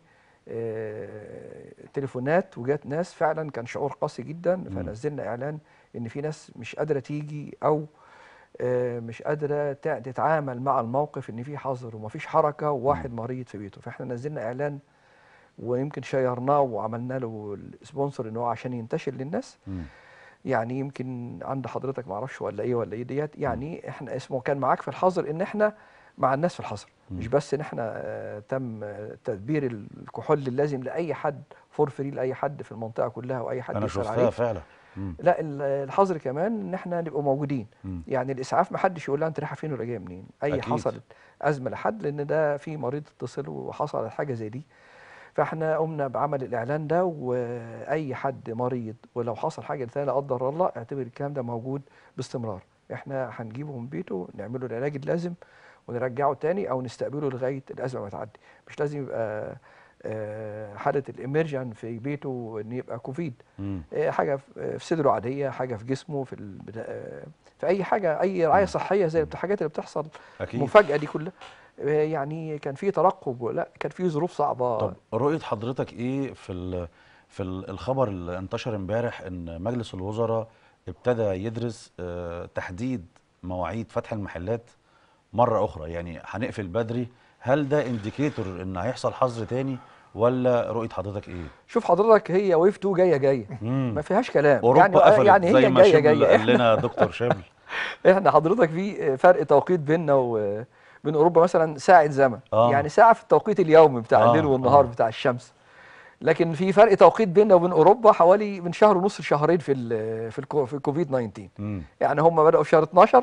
آه، تليفونات وجات ناس فعلا كان شعور قاسي جدا فنزلنا اعلان ان في ناس مش قادره تيجي او آه، مش قادره تع- تتعامل مع الموقف ان في حظر ومفيش حركه وواحد مريض في بيته فاحنا نزلنا اعلان ويمكن شيرناه وعملنا له السبونسر ان هو عشان ينتشر للناس مم. يعني يمكن عند حضرتك معرفش ولا ايه ولا ايه ديت يعني احنا اسمه كان معاك في الحظر ان احنا مع الناس في الحظر مش بس ان احنا آه، تم آه، تدبير الكحول اللازم لاي حد فور فري لاي حد في المنطقه كلها واي حد أنا يسال شفتها عليه فعلا مم. لا ال- الحظر كمان ان احنا نبقى موجودين مم. يعني الاسعاف ما حدش يقول لها انت رايحه فين ولا جايه منين اي أكيد. حصلت ازمه لحد لان ده في مريض اتصل وحصلت حاجه زي دي فاحنا قمنا بعمل الاعلان ده واي حد مريض ولو حصل حاجه ثانيه لا قدر الله اعتبر الكلام ده موجود باستمرار احنا هنجيبه من بيته نعمله العلاج اللازم ونرجعه تاني او نستقبله لغايه الازمه ما تعدي مش لازم يبقى آه، حاله الاميرجن في بيته ان يبقى كوفيد مم. آه، حاجه في في صدره عاديه حاجه في جسمه في البدا- آه، في اي حاجه اي رعايه صحيه زي الحاجات اللي بتحصل اكيد المفاجاه دي كلها آه، يعني كان في ترقب لا كان في ظروف صعبه طب رؤية حضرتك ايه في ال في ال- الخبر اللي انتشر امبارح ان مجلس الوزراء ابتدى يدرس آه، تحديد مواعيد فتح المحلات مرة أخرى يعني هنقفل بدري هل ده انديكيتور ان هيحصل حظر تاني ولا رؤية حضرتك ايه؟ شوف حضرتك هي ويف 2 جايه جايه مم. ما فيهاش كلام اوروبا يعني قفلت يعني زي هي ما جايه شبل جايه قال احنا لنا دكتور شبل احنا حضرتك في فرق توقيت بيننا وبين اوروبا مثلا ساعه زمن آه. يعني ساعه في التوقيت اليومي بتاع آه، الليل والنهار آه. بتاع الشمس لكن في فرق توقيت بيننا وبين اوروبا حوالي من شهر ونص لشهرين في ال في الكو- في الكوفيد 19 مم. يعني هم بداوا في شهر 12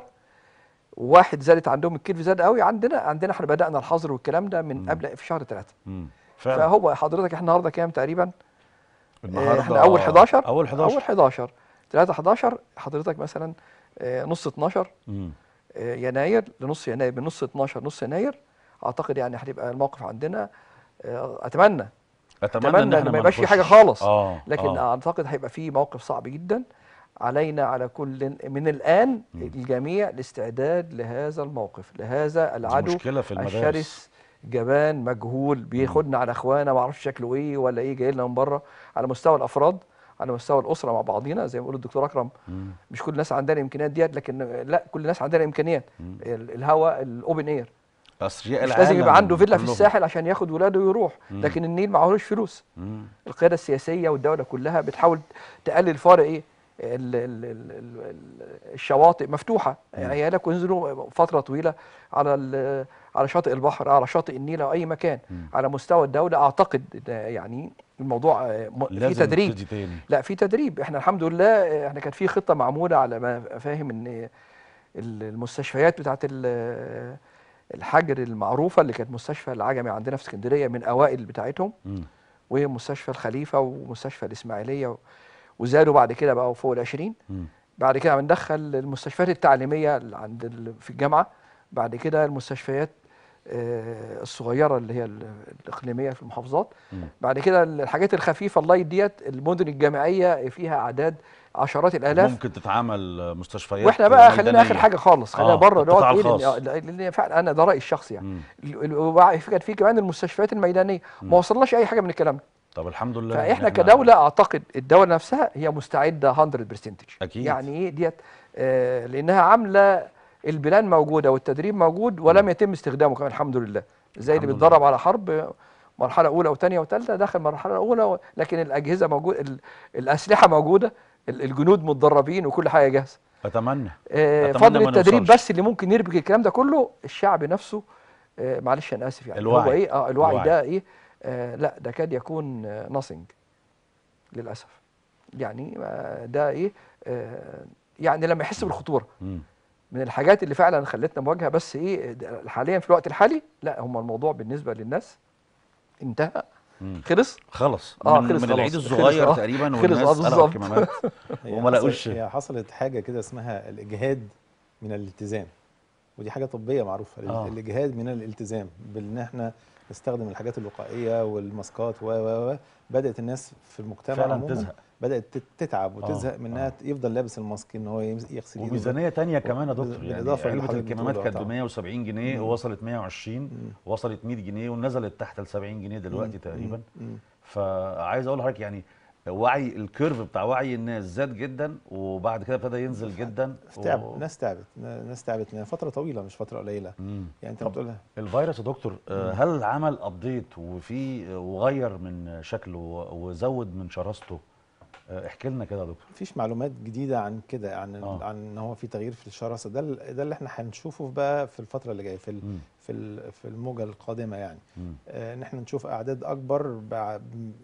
واحد زادت عندهم الكيرف زاد قوي عندنا عندنا احنا بدانا الحظر والكلام ده من قبل في شهر 3 مم. فعلا فهو حضرتك احنا النهارده كام تقريبا النهارده احنا اول 11 اول 11 اول 11 3 11 حضرتك مثلا آه، نص 12 مم. آه، يناير لنص يناير من نص 12 نص يناير اعتقد يعني هتبقى الموقف عندنا آه، اتمنى اتمنى, اتمنى احنا ان ما يبقاش في نخش. حاجه خالص اه لكن آه. اعتقد هيبقى في موقف صعب جدا علينا على كل من الان الجميع الاستعداد لهذا الموقف لهذا دي العدو مشكلة في المدارس الشرس جبان مجهول بياخدنا على اخوانا ما اعرفش شكله ايه ولا ايه جاي لنا من بره على مستوى الافراد على مستوى الاسره مع بعضينا زي ما بيقول الدكتور اكرم مم. مش كل الناس عندها الامكانيات ديت لكن لا كل الناس عندها الامكانيات ال- الهواء الاوبن اير اثرياء مش العالم لازم يبقى عنده فيلا في كلهم. الساحل عشان ياخد ولاده ويروح لكن النيل معهوش فلوس مم. القياده السياسيه والدوله كلها بتحاول تقلل فرق ايه ال- ال- ال- ال- ال- الشواطئ مفتوحه عيالك وينزلوا فتره طويله على ال- على شاطئ البحر على شاطئ النيل او اي مكان على مستوى الدوله اعتقد ده يعني الموضوع آه، م- في لازم تدريب نبتدي تاني لا في تدريب احنا الحمد لله آه، احنا كان في خطه معموله على ما فاهم ان ال- المستشفيات بتاعت ال- الحجر المعروفه اللي كانت مستشفى العجمي عندنا في اسكندريه من اوائل بتاعتهم مم. ومستشفى الخليفه ومستشفى الاسماعيليه و- وزادوا بعد كده بقوا فوق ال 20 مم. بعد كده بندخل المستشفيات التعليميه اللي عند ال- في الجامعه بعد كده المستشفيات آه، الصغيره اللي هي ال- الاقليميه في المحافظات مم. بعد كده الحاجات الخفيفه اللايت ديت المدن الجامعيه فيها اعداد عشرات الالاف ممكن تتعمل مستشفيات واحنا بقى خلينا ميدانية. اخر حاجه خالص خلينا آه، بره القطاع نقعد ايه الخاص. لان لأن فعلا انا ده رايي الشخصي يعني مم. ال- ال- وبع- في كان في كمان المستشفيات الميدانيه ما وصلناش اي حاجه من الكلام ده طب الحمد لله إن فاحنا كدوله اعتقد الدوله نفسها هي مستعده 100% أكيد. يعني ايه ديت آه لانها عامله البلان موجوده والتدريب موجود ولم يتم استخدامه كمان الحمد لله زي اللي الحمد بيتدرب على حرب مرحله اولى وثانيه وثالثه داخل مرحله اولى و... لكن الاجهزه موجوده ال... الاسلحه موجوده ال- الجنود متدربين وكل حاجه جاهزه اتمنى آه، أتمنى فضل ما التدريب نوصلش. بس اللي ممكن يربك الكلام ده كله الشعب نفسه آه، معلش انا اسف يعني الوعي. هو ايه اه الوعي, الوعي. ده ايه آه لا ده كاد يكون ناثينج للاسف يعني آه، ده ايه آه يعني لما يحس بالخطوره مم. من الحاجات اللي فعلا خلتنا مواجهه بس ايه ده حاليا في الوقت الحالي لا هم الموضوع بالنسبه للناس انتهى مم. خلص خلص آه، من, خلص من خلاص. العيد خلص، الصغير آه. تقريبا خلص، والناس آه، قلعوا بالظبط. الكمامات هي وما لاقوش حصل- هي حصلت حاجه كده اسمها الاجهاد من الالتزام ودي حاجه طبيه معروفه آه. آه. الاجهاد من الالتزام بان احنا نستخدم الحاجات الوقائيه والماسكات و و و بدات الناس في المجتمع فعلا عموما تزهق. بدات تت- تتعب آه، وتزهق من انها آه. يفضل لابس الماسك ان هو يمس- يغسل ايده وميزانيه تانية كمان يا دكتور يعني بالإضافة اللي علبه حضرتك الكمامات بتقوله، كانت ب طبعاً. 170 جنيه ووصلت 120 وصلت 100 جنيه ونزلت تحت ال 70 جنيه دلوقتي تقريبا مم. فعايز اقول لحضرتك يعني وعي الكيرف بتاع وعي الناس زاد جدا وبعد كده ابتدى ينزل جدا تعب و- ناس تعبت ناس تعبت لأن فتره طويله مش فتره قليله مم. يعني انت طب بتقولها الفيروس يا دكتور آه، هل عمل ابديت وفي وغير من شكله و- وزود من شراسته آه، احكي لنا كده يا دكتور مفيش معلومات جديده عن كده عن آه. آه. عن ان هو في تغيير في الشراسه ده ال- ده اللي احنا هنشوفه بقى في الفتره اللي جايه في ال- مم. في ال- في الموجه القادمه يعني مم. آه، ان احنا نشوف اعداد اكبر بع- ب-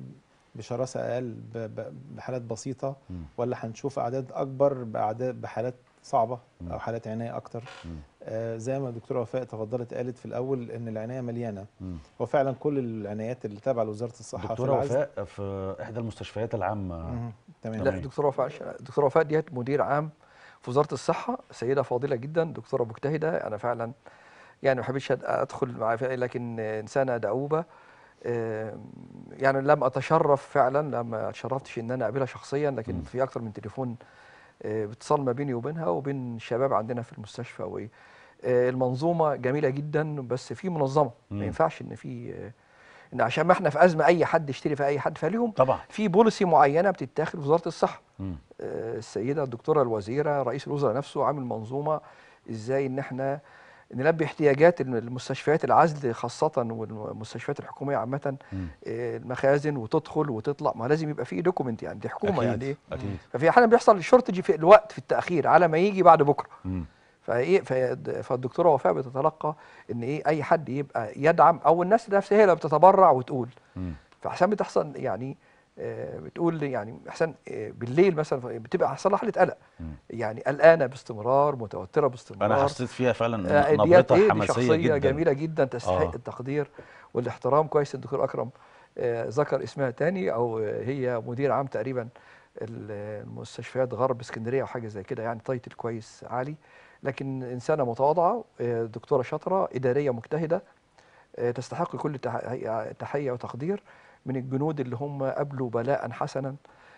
بشراسه اقل ب- ب- بحالات بسيطه مم. ولا هنشوف اعداد اكبر باعداد بحالات صعبه مم. او حالات عنايه اكتر مم. آه، زي ما الدكتوره وفاء تفضلت قالت في الاول ان العنايه مليانه مم. هو فعلا كل العنايات اللي تابعه لوزاره الصحه في دكتوره العزل- وفاء في احدى المستشفيات العامه مهم. تمام لا تمام. الدكتوره وفاء الدكتوره وفاء ديت مدير عام في وزاره الصحه سيده فاضله جدا دكتوره مجتهده انا فعلا يعني ما بحبش أد- ادخل مع فيها، لكن انسانه دؤوبه آم، يعني لم اتشرف فعلا لما اتشرفتش ان انا اقابلها شخصيا لكن مم. في اكتر من تليفون آه، باتصال ما بيني وبينها وبين الشباب عندنا في المستشفى وايه آه، المنظومه جميله جدا بس في منظمه مم. ما ينفعش ان في آه، ان عشان ما احنا في ازمه اي حد يشتري في اي حد فليهم طبعا في بوليسي معينه بتتاخد في وزاره الصحه مم. آه، السيده الدكتوره الوزيره رئيس الوزراء نفسه عامل منظومه ازاي ان احنا نلبي احتياجات الم- المستشفيات العزل خاصه والمستشفيات الحكوميه عامه مم. آه، المخازن وتدخل وتطلع ما لازم يبقى في دوكيمنت يعني دي حكومه اكيد يعني ايه اكيد ففي احيانا بيحصل شورتج في الوقت في التاخير على ما يجي بعد بكره مم. فايه فيد- فالدكتوره وفاء بتتلقى ان ايه اي حد يبقى يدعم او الناس نفسها هي اللي بتتبرع وتقول مم. فاحسن بتحصل يعني آه، بتقول يعني احسن آه، بالليل مثلا بتبقى حصل لها حاله قلق مم. يعني قلقانه باستمرار متوتره باستمرار انا حسيت فيها فعلا آه، إن ديت نبرتها ايه دي حماسيه شخصيه جدا جميله جدا تستحق آه. التقدير والاحترام كويس الدكتور اكرم آه، ذكر اسمها تاني او آه، هي مدير عام تقريبا ال- المستشفيات غرب اسكندريه او حاجه زي كده يعني تايتل كويس عالي لكن انسانه متواضعه آه، دكتوره شاطره اداريه مجتهده آه، تستحق كل تح- تحيه وتقدير من الجنود اللي هم قابلوا بلاء حسنا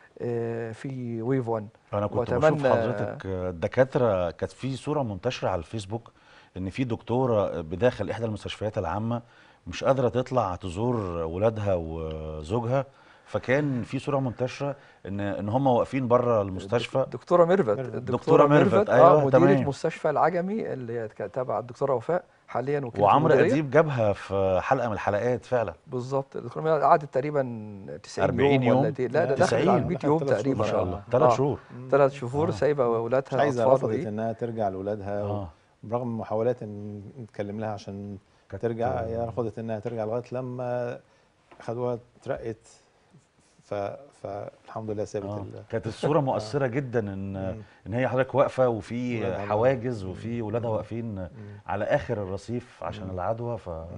آه، في ويف 1 انا كنت بشوف وأتمنى- حضرتك الدكاتره كانت في صوره منتشره على الفيسبوك ان في دكتوره بداخل احدى المستشفيات العامه مش قادره تطلع تزور ولادها وزوجها فكان في صوره منتشره ان ان هم واقفين بره المستشفى دكتوره ميرفت ميرفت. دكتورة ميرفت، أيوة، اه مديره تمام. مستشفى العجمي اللي هي كانت تبع الدكتوره وفاء حاليا وكيله وعمرو المديرية. اديب جابها في حلقه من الحلقات فعلا بالظبط الدكتوره ميرفت قعدت تقريبا 90 40 يوم, ولا يوم؟ دي- لا ده 90 دخلت على 100 دخلت يوم ثلاث شهور تقريبا ما شاء آه. الله ثلاث آه. شهور ثلاث شهور آه. سايبه مش اولادها عايزه اطفال رفضت وايه انها ترجع لاولادها اه برغم محاولات ان نتكلم لها عشان كانت- ترجع هي رفضت انها ترجع لغايه لما خدوها اترقت ف... فالحمد لله سابت آه. ال... كانت الصوره مؤثره جدا ان مم. ان هي حضرتك واقفه وفي ولادها حواجز مم. وفي ولادها واقفين مم. على اخر الرصيف عشان مم. العدوى ف مم.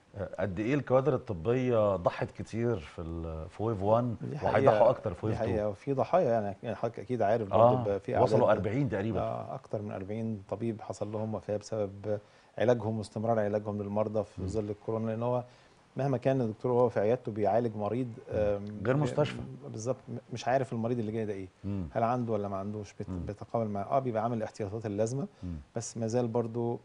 قد ايه الكوادر الطبيه ضحت كتير في ال- في ويف 1 دي وهيضحوا حقيقة- اكتر في دي ويف 2 حقيقة وفي ضحايا يعني يعني حضرتك اكيد عارف برضه اه بقى في وصلوا أعداد- 40 تقريبا آه اكتر من 40 طبيب حصل لهم وفاه بسبب علاجهم واستمرار علاجهم للمرضى في مم. ظل الكورونا لان هو مهما كان الدكتور وهو في عيادته بيعالج مريض آم، غير ب- مستشفى. بالظبط م- مش عارف المريض اللي جاي ده ايه مم. هل عنده ولا ما عندوش بيت- مم. بيتقابل معاه اه بيبقى عامل الاحتياطات اللازمه مم. بس ما زال برضه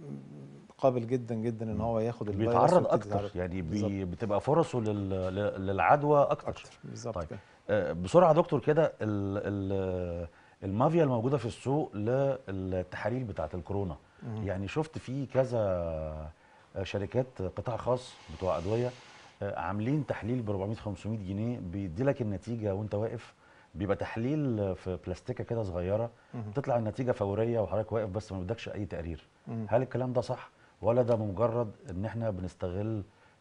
قابل جدا جدا ان هو ياخد الفيروس بيتعرض ويبتدي اكتر يتعرض. يعني بالظبط. بي بتبقى فرصه لل... ل- للعدوى اكتر, اكتر بالظبط طيب. كده آه، بسرعه يا دكتور كده ال... ال... المافيا الموجوده في السوق للتحاليل بتاعه الكورونا مم. يعني شفت في كذا آه، شركات قطاع خاص بتوع ادويه آه، عاملين تحليل ب 400 500 جنيه بيدي لك النتيجه وانت واقف بيبقى تحليل في بلاستيكه كده صغيره مم. تطلع النتيجه فوريه وحضرتك واقف بس ما بدكش اي تقرير مم. هل الكلام ده صح ولا ده مجرد ان احنا بنستغل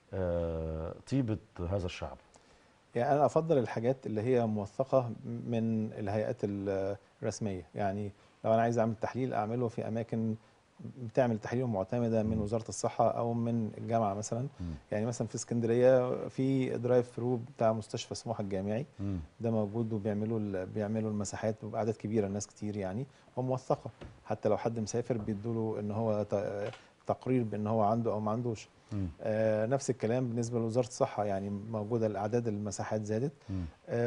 آه، طيبه هذا الشعب يعني انا افضل الحاجات اللي هي موثقه من الهيئات ال- الرسميه يعني لو انا عايز اعمل تحليل اعمله في اماكن بتعمل تحاليل معتمده من مم. وزاره الصحه او من الجامعه مثلا مم. يعني مثلا في اسكندريه في درايف ثرو بتاع مستشفى سموحه الجامعي مم. ده موجود وبيعملوا ال- بيعملوا المساحات باعداد كبيره الناس كتير يعني وموثقه حتى لو حد مسافر بيدوا له ان هو ت- تقرير بان هو عنده او ما عندوش مم. آه نفس الكلام بالنسبه لوزاره الصحه يعني موجوده الاعداد المساحات زادت مم.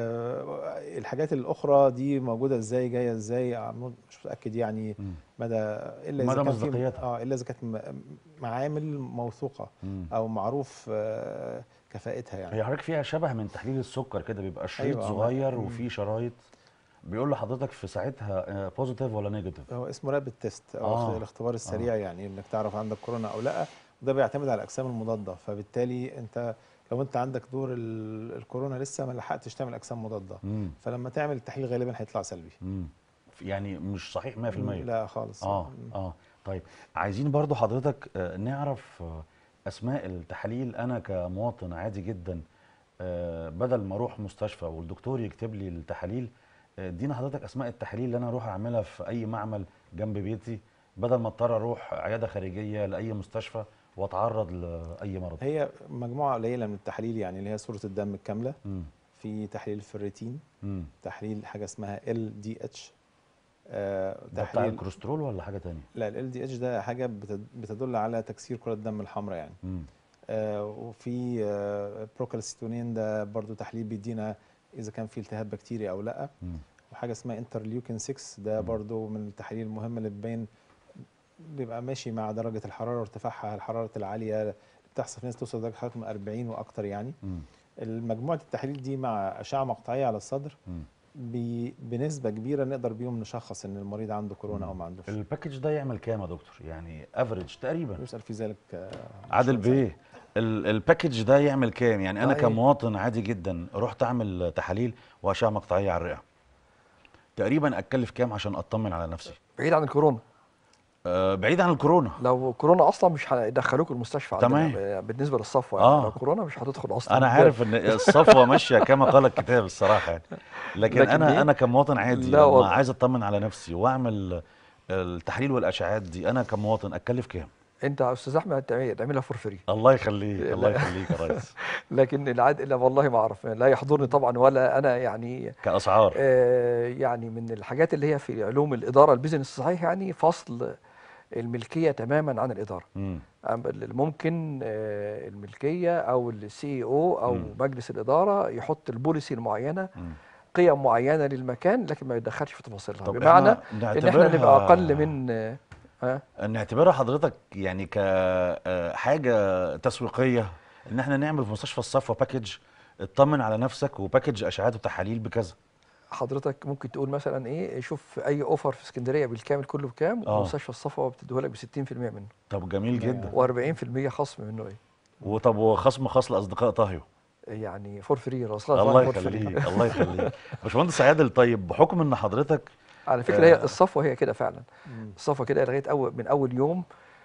آه الحاجات الاخرى دي موجوده ازاي جايه ازاي عم- مش متاكد يعني مم. مدى الا مدى اذا كان في مصداقيتها. اه الا اذا كانت م- معامل موثوقه مم. او معروف آه كفاءتها يعني هي حضرتك فيها شبه من تحليل السكر كده بيبقى شريط أيوة، صغير مم. وفيه شرايط بيقول لحضرتك في ساعتها بوزيتيف ولا نيجاتيف هو اسمه رابid تيست او آه. آه. الاختبار السريع آه. يعني انك تعرف عندك كورونا او لا وده بيعتمد على الاجسام المضاده فبالتالي انت لو انت عندك دور ال- الكورونا لسه ما لحقتش تعمل اجسام مضاده مم. فلما تعمل التحليل غالبا هيطلع سلبي مم. يعني مش صحيح 100% لا خالص اه اه طيب عايزين برضو حضرتك آه، نعرف آه، اسماء التحاليل انا كمواطن عادي جدا آه، بدل ما اروح مستشفى والدكتور يكتب لي التحاليل آه، ادينا حضرتك اسماء التحاليل اللي انا اروح اعملها في اي معمل جنب بيتي بدل ما اضطر اروح عياده خارجيه لاي مستشفى واتعرض لاي مرض هي مجموعه قليله من التحاليل يعني اللي هي صوره الدم الكامله مم. في تحليل الفريتين مم. تحليل حاجه اسمها ال دي اتش آه ده بتاع الكوليسترول ولا حاجه تانية لا ال دي اتش ده حاجه بتد- بتدل على تكسير كرات الدم الحمراء يعني مم. آه، وفي آه، بروكالسيتونين ده برضو تحليل بيدينا اذا كان في التهاب بكتيري او لا مم. وحاجه اسمها انترليوكين 6 ده برضو من التحاليل المهمه اللي بتبين بيبقى ماشي مع درجه الحراره وارتفاعها الحراره العاليه اللي بتحصل في ناس توصل لدرجه حراره من 40 واكتر يعني مم. المجموعه التحاليل دي مع اشعه مقطعيه على الصدر مم. بي بنسبه كبيره نقدر بيهم نشخص ان المريض عنده كورونا او ما عندوش الباكج ده يعمل كام يا دكتور يعني افريج تقريبا يسال في ذلك آه، عادل مشروع بيه ال- الباكج ده يعمل كام يعني انا طيب. كمواطن عادي جدا رحت اعمل تحاليل واشعه مقطعيه على الرئه تقريبا اتكلف كام عشان اطمن على نفسي بعيد عن الكورونا أه بعيد عن الكورونا لو كورونا اصلا مش هيدخلوك المستشفى عندنا تمام. ب- بالنسبه للصفوه يعني آه. لو كورونا مش هتدخل اصلا انا عارف ان الصفوه ماشيه كما قال الكتاب الصراحه يعني لكن, لكن انا إيه؟ انا كمواطن عادي لا لما والله. عايز اطمن على نفسي واعمل التحاليل والاشعاعات دي انا كمواطن اتكلف كام انت يا استاذ احمد تعمل- تعملها فور فري الله يخليك لا. الله يخليك يا ريس لكن العاد لا والله ما اعرف لا يحضرني طبعا ولا انا يعني كاسعار آه يعني من الحاجات اللي هي في علوم الاداره البيزنس الصحيح يعني فصل الملكيه تماما عن الاداره مم. أم- اللي ممكن آه، الملكيه او السي او او مم. مجلس الاداره يحط البوليسي المعينه مم. قيم معينه للمكان لكن ما يتدخلش في تفاصيلها طب بمعنى إحنا ان احنا نبقى نعتبرها- اقل من آه، ها نعتبرها حضرتك يعني كحاجه تسويقيه ان احنا نعمل في مستشفى الصفوه باكج اطمن على نفسك وباكج اشعاعات وتحاليل بكذا حضرتك ممكن تقول مثلا ايه شوف اي اوفر في اسكندريه بالكامل كله بكام آه. ومستشفى الصفوه بتديه لك ب 60% منه طب جميل جدا و40% خصم منه ايه وطب وخصم خاص لاصدقاء طهيو يعني فور فري الله يخليك الله يخليك باشمهندس عادل طيب بحكم ان حضرتك على فكره هي آه. الصفوه هي كده فعلا مم. الصفوه كده لغايه اول من اول يوم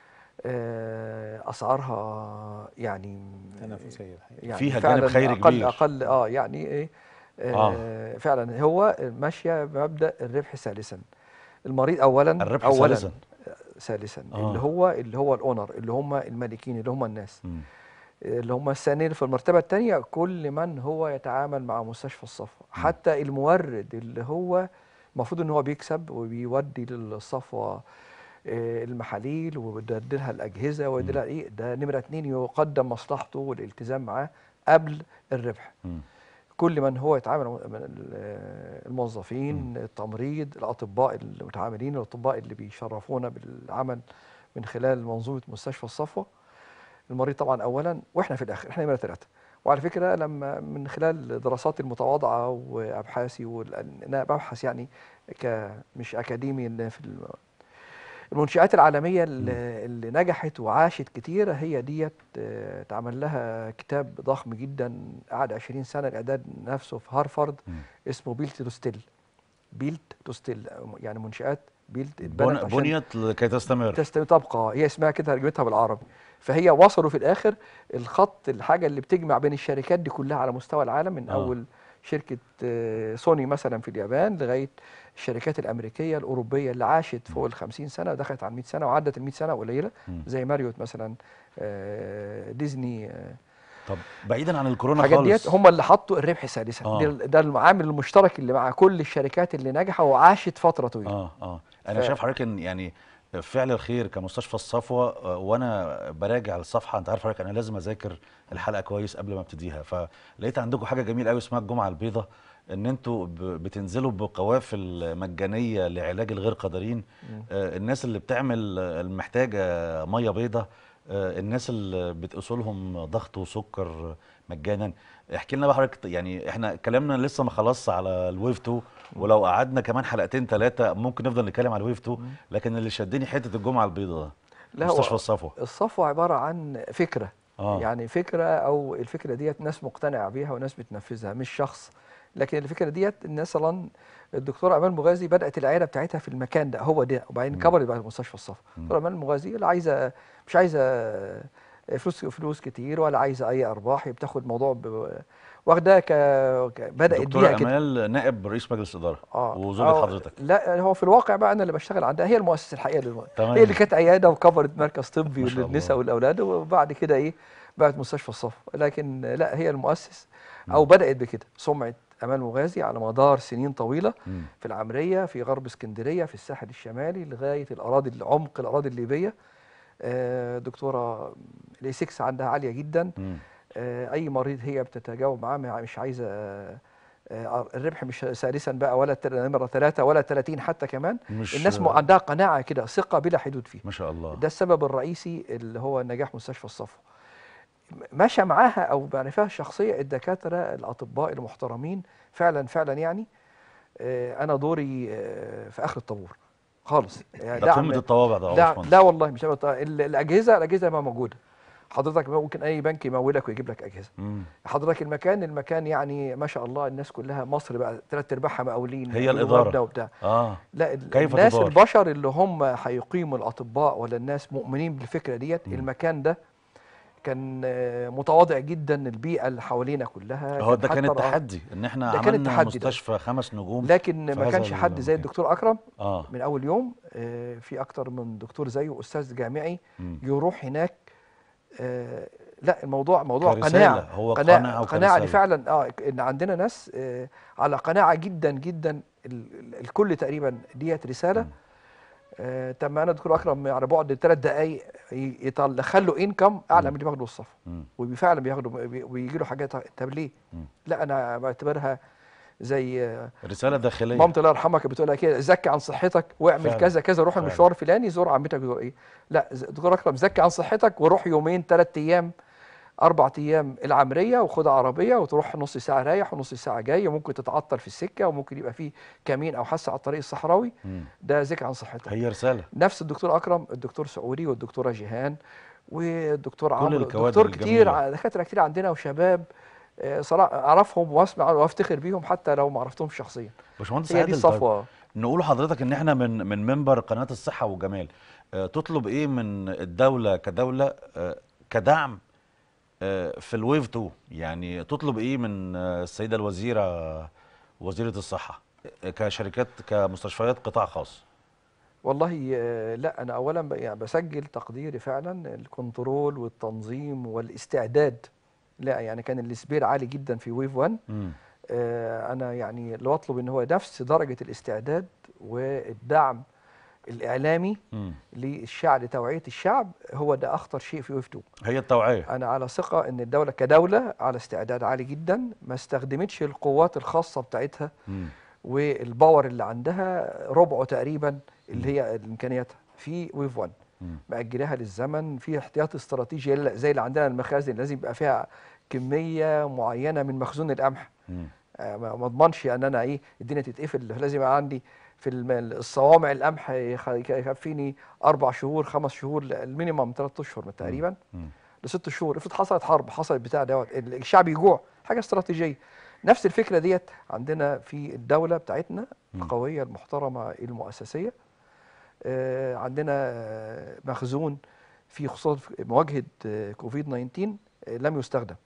آه، اسعارها يعني تنافسيه الحقيقه يعني فيها فعلاً جانب خيري اقل كبير. اقل اه يعني ايه آه فعلا هو ماشيه بمبدا الربح ثالثا المريض اولا الربح اولا ثالثا. ثالثا آه. اللي هو اللي هو الاونر اللي هم المالكين اللي هم الناس مم. اللي هم الثانيين في المرتبه الثانيه كل من هو يتعامل مع مستشفى الصفوه حتى المورد اللي هو المفروض ان هو بيكسب وبيودي للصفوه آه، المحاليل وبيديلها الاجهزه ويديلها ايه ده نمره اتنين يقدم مصلحته والالتزام معاه قبل الربح مم. كل من هو يتعامل مع ال- الموظفين التمريض الاطباء المتعاملين الاطباء اللي بيشرفونا بالعمل من خلال منظومه مستشفى الصفوه المريض طبعا اولا واحنا في الاخر احنا نمره ثلاثه وعلى فكره لما من خلال دراساتي المتواضعه وابحاثي وال- انا ببحث يعني ك مش اكاديمي إن في الم- المنشآت العالمية اللي, اللي نجحت وعاشت كتير هي ديت آه، اتعمل لها كتاب ضخم جدا قعد 20 سنة الإعداد نفسه في هارفارد مم. اسمه بيلت تو ستيل بيلت تو ستيل يعني منشآت بيلت بن- اتبنت عشان بنيت لكي تستمر تست- تبقى هي اسمها كده ترجمتها بالعربي فهي وصلوا في الاخر الخط الحاجه اللي بتجمع بين الشركات دي كلها على مستوى العالم من آه. اول شركه آه، سوني مثلا في اليابان لغايه الشركات الامريكيه الاوروبيه اللي عاشت فوق ال 50 سنه ودخلت على 100 سنه وعدت ال 100 سنه قليله مم. زي ماريوت مثلا آه، ديزني آه، طب بعيدا عن الكورونا الحاجات خالص ديت هم اللي حطوا الربح ثالثا آه. ده- ده العامل المشترك اللي مع كل الشركات اللي نجحوا وعاشت فتره طويله اه اه انا ف- شايف حضرتك ان يعني فعل الخير كمستشفى الصفوه آه، وانا براجع الصفحه انت عارف حضرتك انا لازم اذاكر الحلقه كويس قبل ما ابتديها فلقيت عندكم حاجه جميله قوي اسمها الجمعه البيضاء ان انتوا ب- بتنزلوا بقوافل مجانيه لعلاج الغير قادرين آه، الناس اللي بتعمل آه، المحتاجه ميه بيضاء آه، الناس اللي بتقيسوا لهم ضغط وسكر مجانا احكي لنا بقى حضرتك يعني احنا كلامنا لسه ما خلصش على الويف 2 ولو قعدنا كمان حلقتين ثلاثه ممكن نفضل نتكلم على الويف 2 لكن اللي شدني حته الجمعه البيضاء ده لا، هو- مستشفى الصفوه الصفوة عبارة عن فكرة آه. يعني فكرة أو الفكرة ديت ناس مقتنعة بيها وناس بتنفذها مش شخص لكن الفكرة ديت مثلا الدكتور أمال مغازي بدأت العيادة بتاعتها في المكان ده هو ده وبعدين كبرت بعد مستشفى الصفا الدكتور أمال مغازي لا عايزة مش عايزة فلوس فلوس كتير ولا عايزة أي أرباح هي بتاخد الموضوع ب... واخداه ك... ك... بدأت بيها دكتوره كده امال نائب رئيس مجلس اداره اه وزوجة آه، حضرتك لا هو في الواقع بقى انا اللي بشتغل عندها هي المؤسسه الحقيقيه للم... تمام. هي اللي كانت عياده وكفرت مركز طبي ما شاء للنساء الله. والاولاد وبعد كده ايه بقت مستشفى الصف لكن لا هي المؤسس او بدات بكده سمعه امال مغازي على مدار سنين طويله مم. في العمريه في غرب اسكندريه في الساحل الشمالي لغايه الاراضي العمق الاراضي الليبيه آه، دكتوره الاي 6 عندها عاليه جدا مم. آه، اي مريض هي بتتجاوب معاه ما- مش عايزه آه، آه، الربح مش ثالثا بقى ولا التل- نمره ثلاثه ولا 30 حتى كمان مش الناس م- عندها قناعه كده ثقه بلا حدود فيه ما شاء الله ده السبب الرئيسي اللي هو نجاح مستشفى الصفوة ماشى معاها او معرفها الشخصيه الدكاتره الاطباء المحترمين فعلا فعلا يعني آه، انا دوري آه، في اخر الطابور خالص يعني ده قمه التواضع ده يا لا, باشمهندس. لا والله مش هبقى- ال- الاجهزه الاجهزه ما موجوده حضرتك ممكن اي بنك يمولك ويجيب لك اجهزه مم. حضرتك المكان المكان يعني ما شاء الله الناس كلها مصر بقى ثلاث ارباعها مقاولين هي مقاولين الإدارة. ومبنى وبتاع اه لا ال- كيف الناس تدار؟ البشر اللي هم هيقيموا الاطباء ولا الناس مؤمنين بالفكره ديت مم. المكان ده كان آه، متواضع جدا البيئه اللي حوالينا كلها هو ده حتى كان رأى- التحدي ان احنا ده كان عملنا التحدي ده. مستشفى خمس نجوم لكن في ما هذا كانش حد زي المكان. الدكتور اكرم اه من اول يوم آه، في اكتر من دكتور زيه استاذ جامعي مم. يروح هناك آه، لا الموضوع موضوع كرسالة، قناعه هو قناعه قناعة قناعه دي وكرسالة. فعلا اه ان عندنا ناس آه، على قناعه جدا جدا ال- ال- الكل تقريبا ديت رساله مم. آه طب ما انا دكتور اكرم على بعد ثلاث دقائق يدخل له انكم اعلى من اللي بياخده الصف مم. وفعلا بياخده ويجي له حاجات طب ليه؟ مم. لا انا بعتبرها زي آه، رساله داخليه مامتي الله يرحمها كانت بتقول لها كده زكي عن صحتك واعمل فعلا. كذا كذا روح فعلا. المشوار الفلاني زور عمتك زور ايه لا ز- دكتور اكرم زكي عن صحتك وروح يومين ثلاث ايام اربع ايام العمريه وخد عربيه وتروح نص ساعه رايح ونص ساعه جاي وممكن تتعطل في السكه وممكن يبقى فيه كمين او حس على الطريق الصحراوي مم. ده ذكر عن صحتك هي رساله نفس الدكتور اكرم الدكتور سعودي والدكتوره جيهان والدكتور عمرو الكوادر دكتور كتير الجميلة. ع- دكاتره كتير عندنا وشباب آه، صراحه اعرفهم واسمع وافتخر بيهم حتى لو ما عرفتهمش شخصيا باشمهندس هي دي عادل طيب الصفوه نقول لحضرتك ان احنا من من منبر قناه الصحه والجمال آه، تطلب ايه من الدوله كدوله آه، كدعم آه، في الويف 2 يعني تطلب ايه من آه، السيده الوزيره وزيره الصحه آه، كشركات كمستشفيات قطاع خاص والله آه، لا انا اولا ب- يعني بسجل تقديري فعلا الكنترول والتنظيم والاستعداد لا يعني كان السبير عالي جدا في ويف 1 مم. آه، انا يعني اللي بطلب ان هو نفس درجه الاستعداد والدعم الاعلامي مم. للشعب لتوعيه الشعب هو ده اخطر شيء في ويف 2 هي التوعيه انا على ثقه ان الدوله كدوله على استعداد عالي جدا ما استخدمتش القوات الخاصه بتاعتها مم. والباور اللي عندها ربعه تقريبا اللي هي امكانياتها في ويف 1 مم. مأجلها للزمن في احتياطي استراتيجي يلا- زي اللي عندنا المخازن لازم يبقى فيها كميه معينه من مخزون القمح مم. آه، ما ما اضمنش ان انا ايه الدنيا تتقفل لازم يبقى عندي في الم- الصوامع القمح يخ- يكفيني اربع شهور خمس شهور المينيمم ثلاث اشهر تقريبا مم. لست شهور افرض حصلت حرب حصلت بتاع دوت ال- الشعب يجوع حاجه استراتيجيه نفس الفكره ديت عندنا في الدوله بتاعتنا مم. القويه المحترمه المؤسسيه آه، عندنا آه، مخزون في خصوصا في مواجهه آه، كوفيد 19 آه، لم يستخدم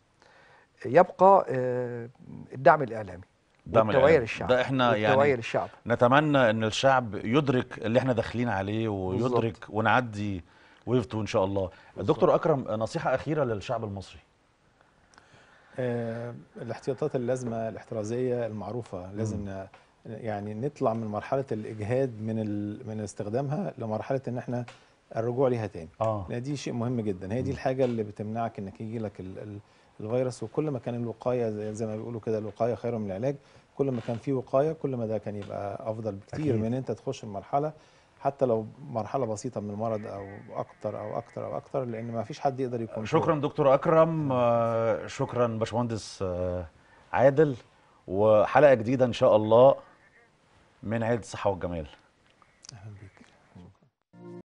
يبقى آه، الدعم الاعلامي الدعم والتوعيه الإعلامي. للشعب ده إحنا والتوعيه يعني للشعب نتمنى ان الشعب يدرك اللي احنا داخلين عليه ويدرك ونعدي ويف 2 ان شاء الله الدكتور اكرم نصيحه اخيره للشعب المصري آه، الاحتياطات اللازمه الاحترازيه المعروفه لازم ن- يعني نطلع من مرحله الاجهاد من ال... من استخدامها لمرحله ان احنا الرجوع ليها تاني اه لان دي شيء مهم جدا هي دي الحاجه اللي بتمنعك انك يجي لك ال... ال... الفيروس وكل ما كان الوقايه زي, زي ما بيقولوا كده الوقايه خير من العلاج كل ما كان في وقايه كل ما ده كان يبقى افضل بكتير أكيد. من انت تخش المرحله حتى لو مرحله بسيطه من المرض او اكتر او اكتر او اكتر لان ما فيش حد يقدر يكون شكرا دكتور اكرم آه، شكرا باشمهندس آه، عادل وحلقه جديده ان شاء الله من عيد الصحه والجمال أهلاً بيك.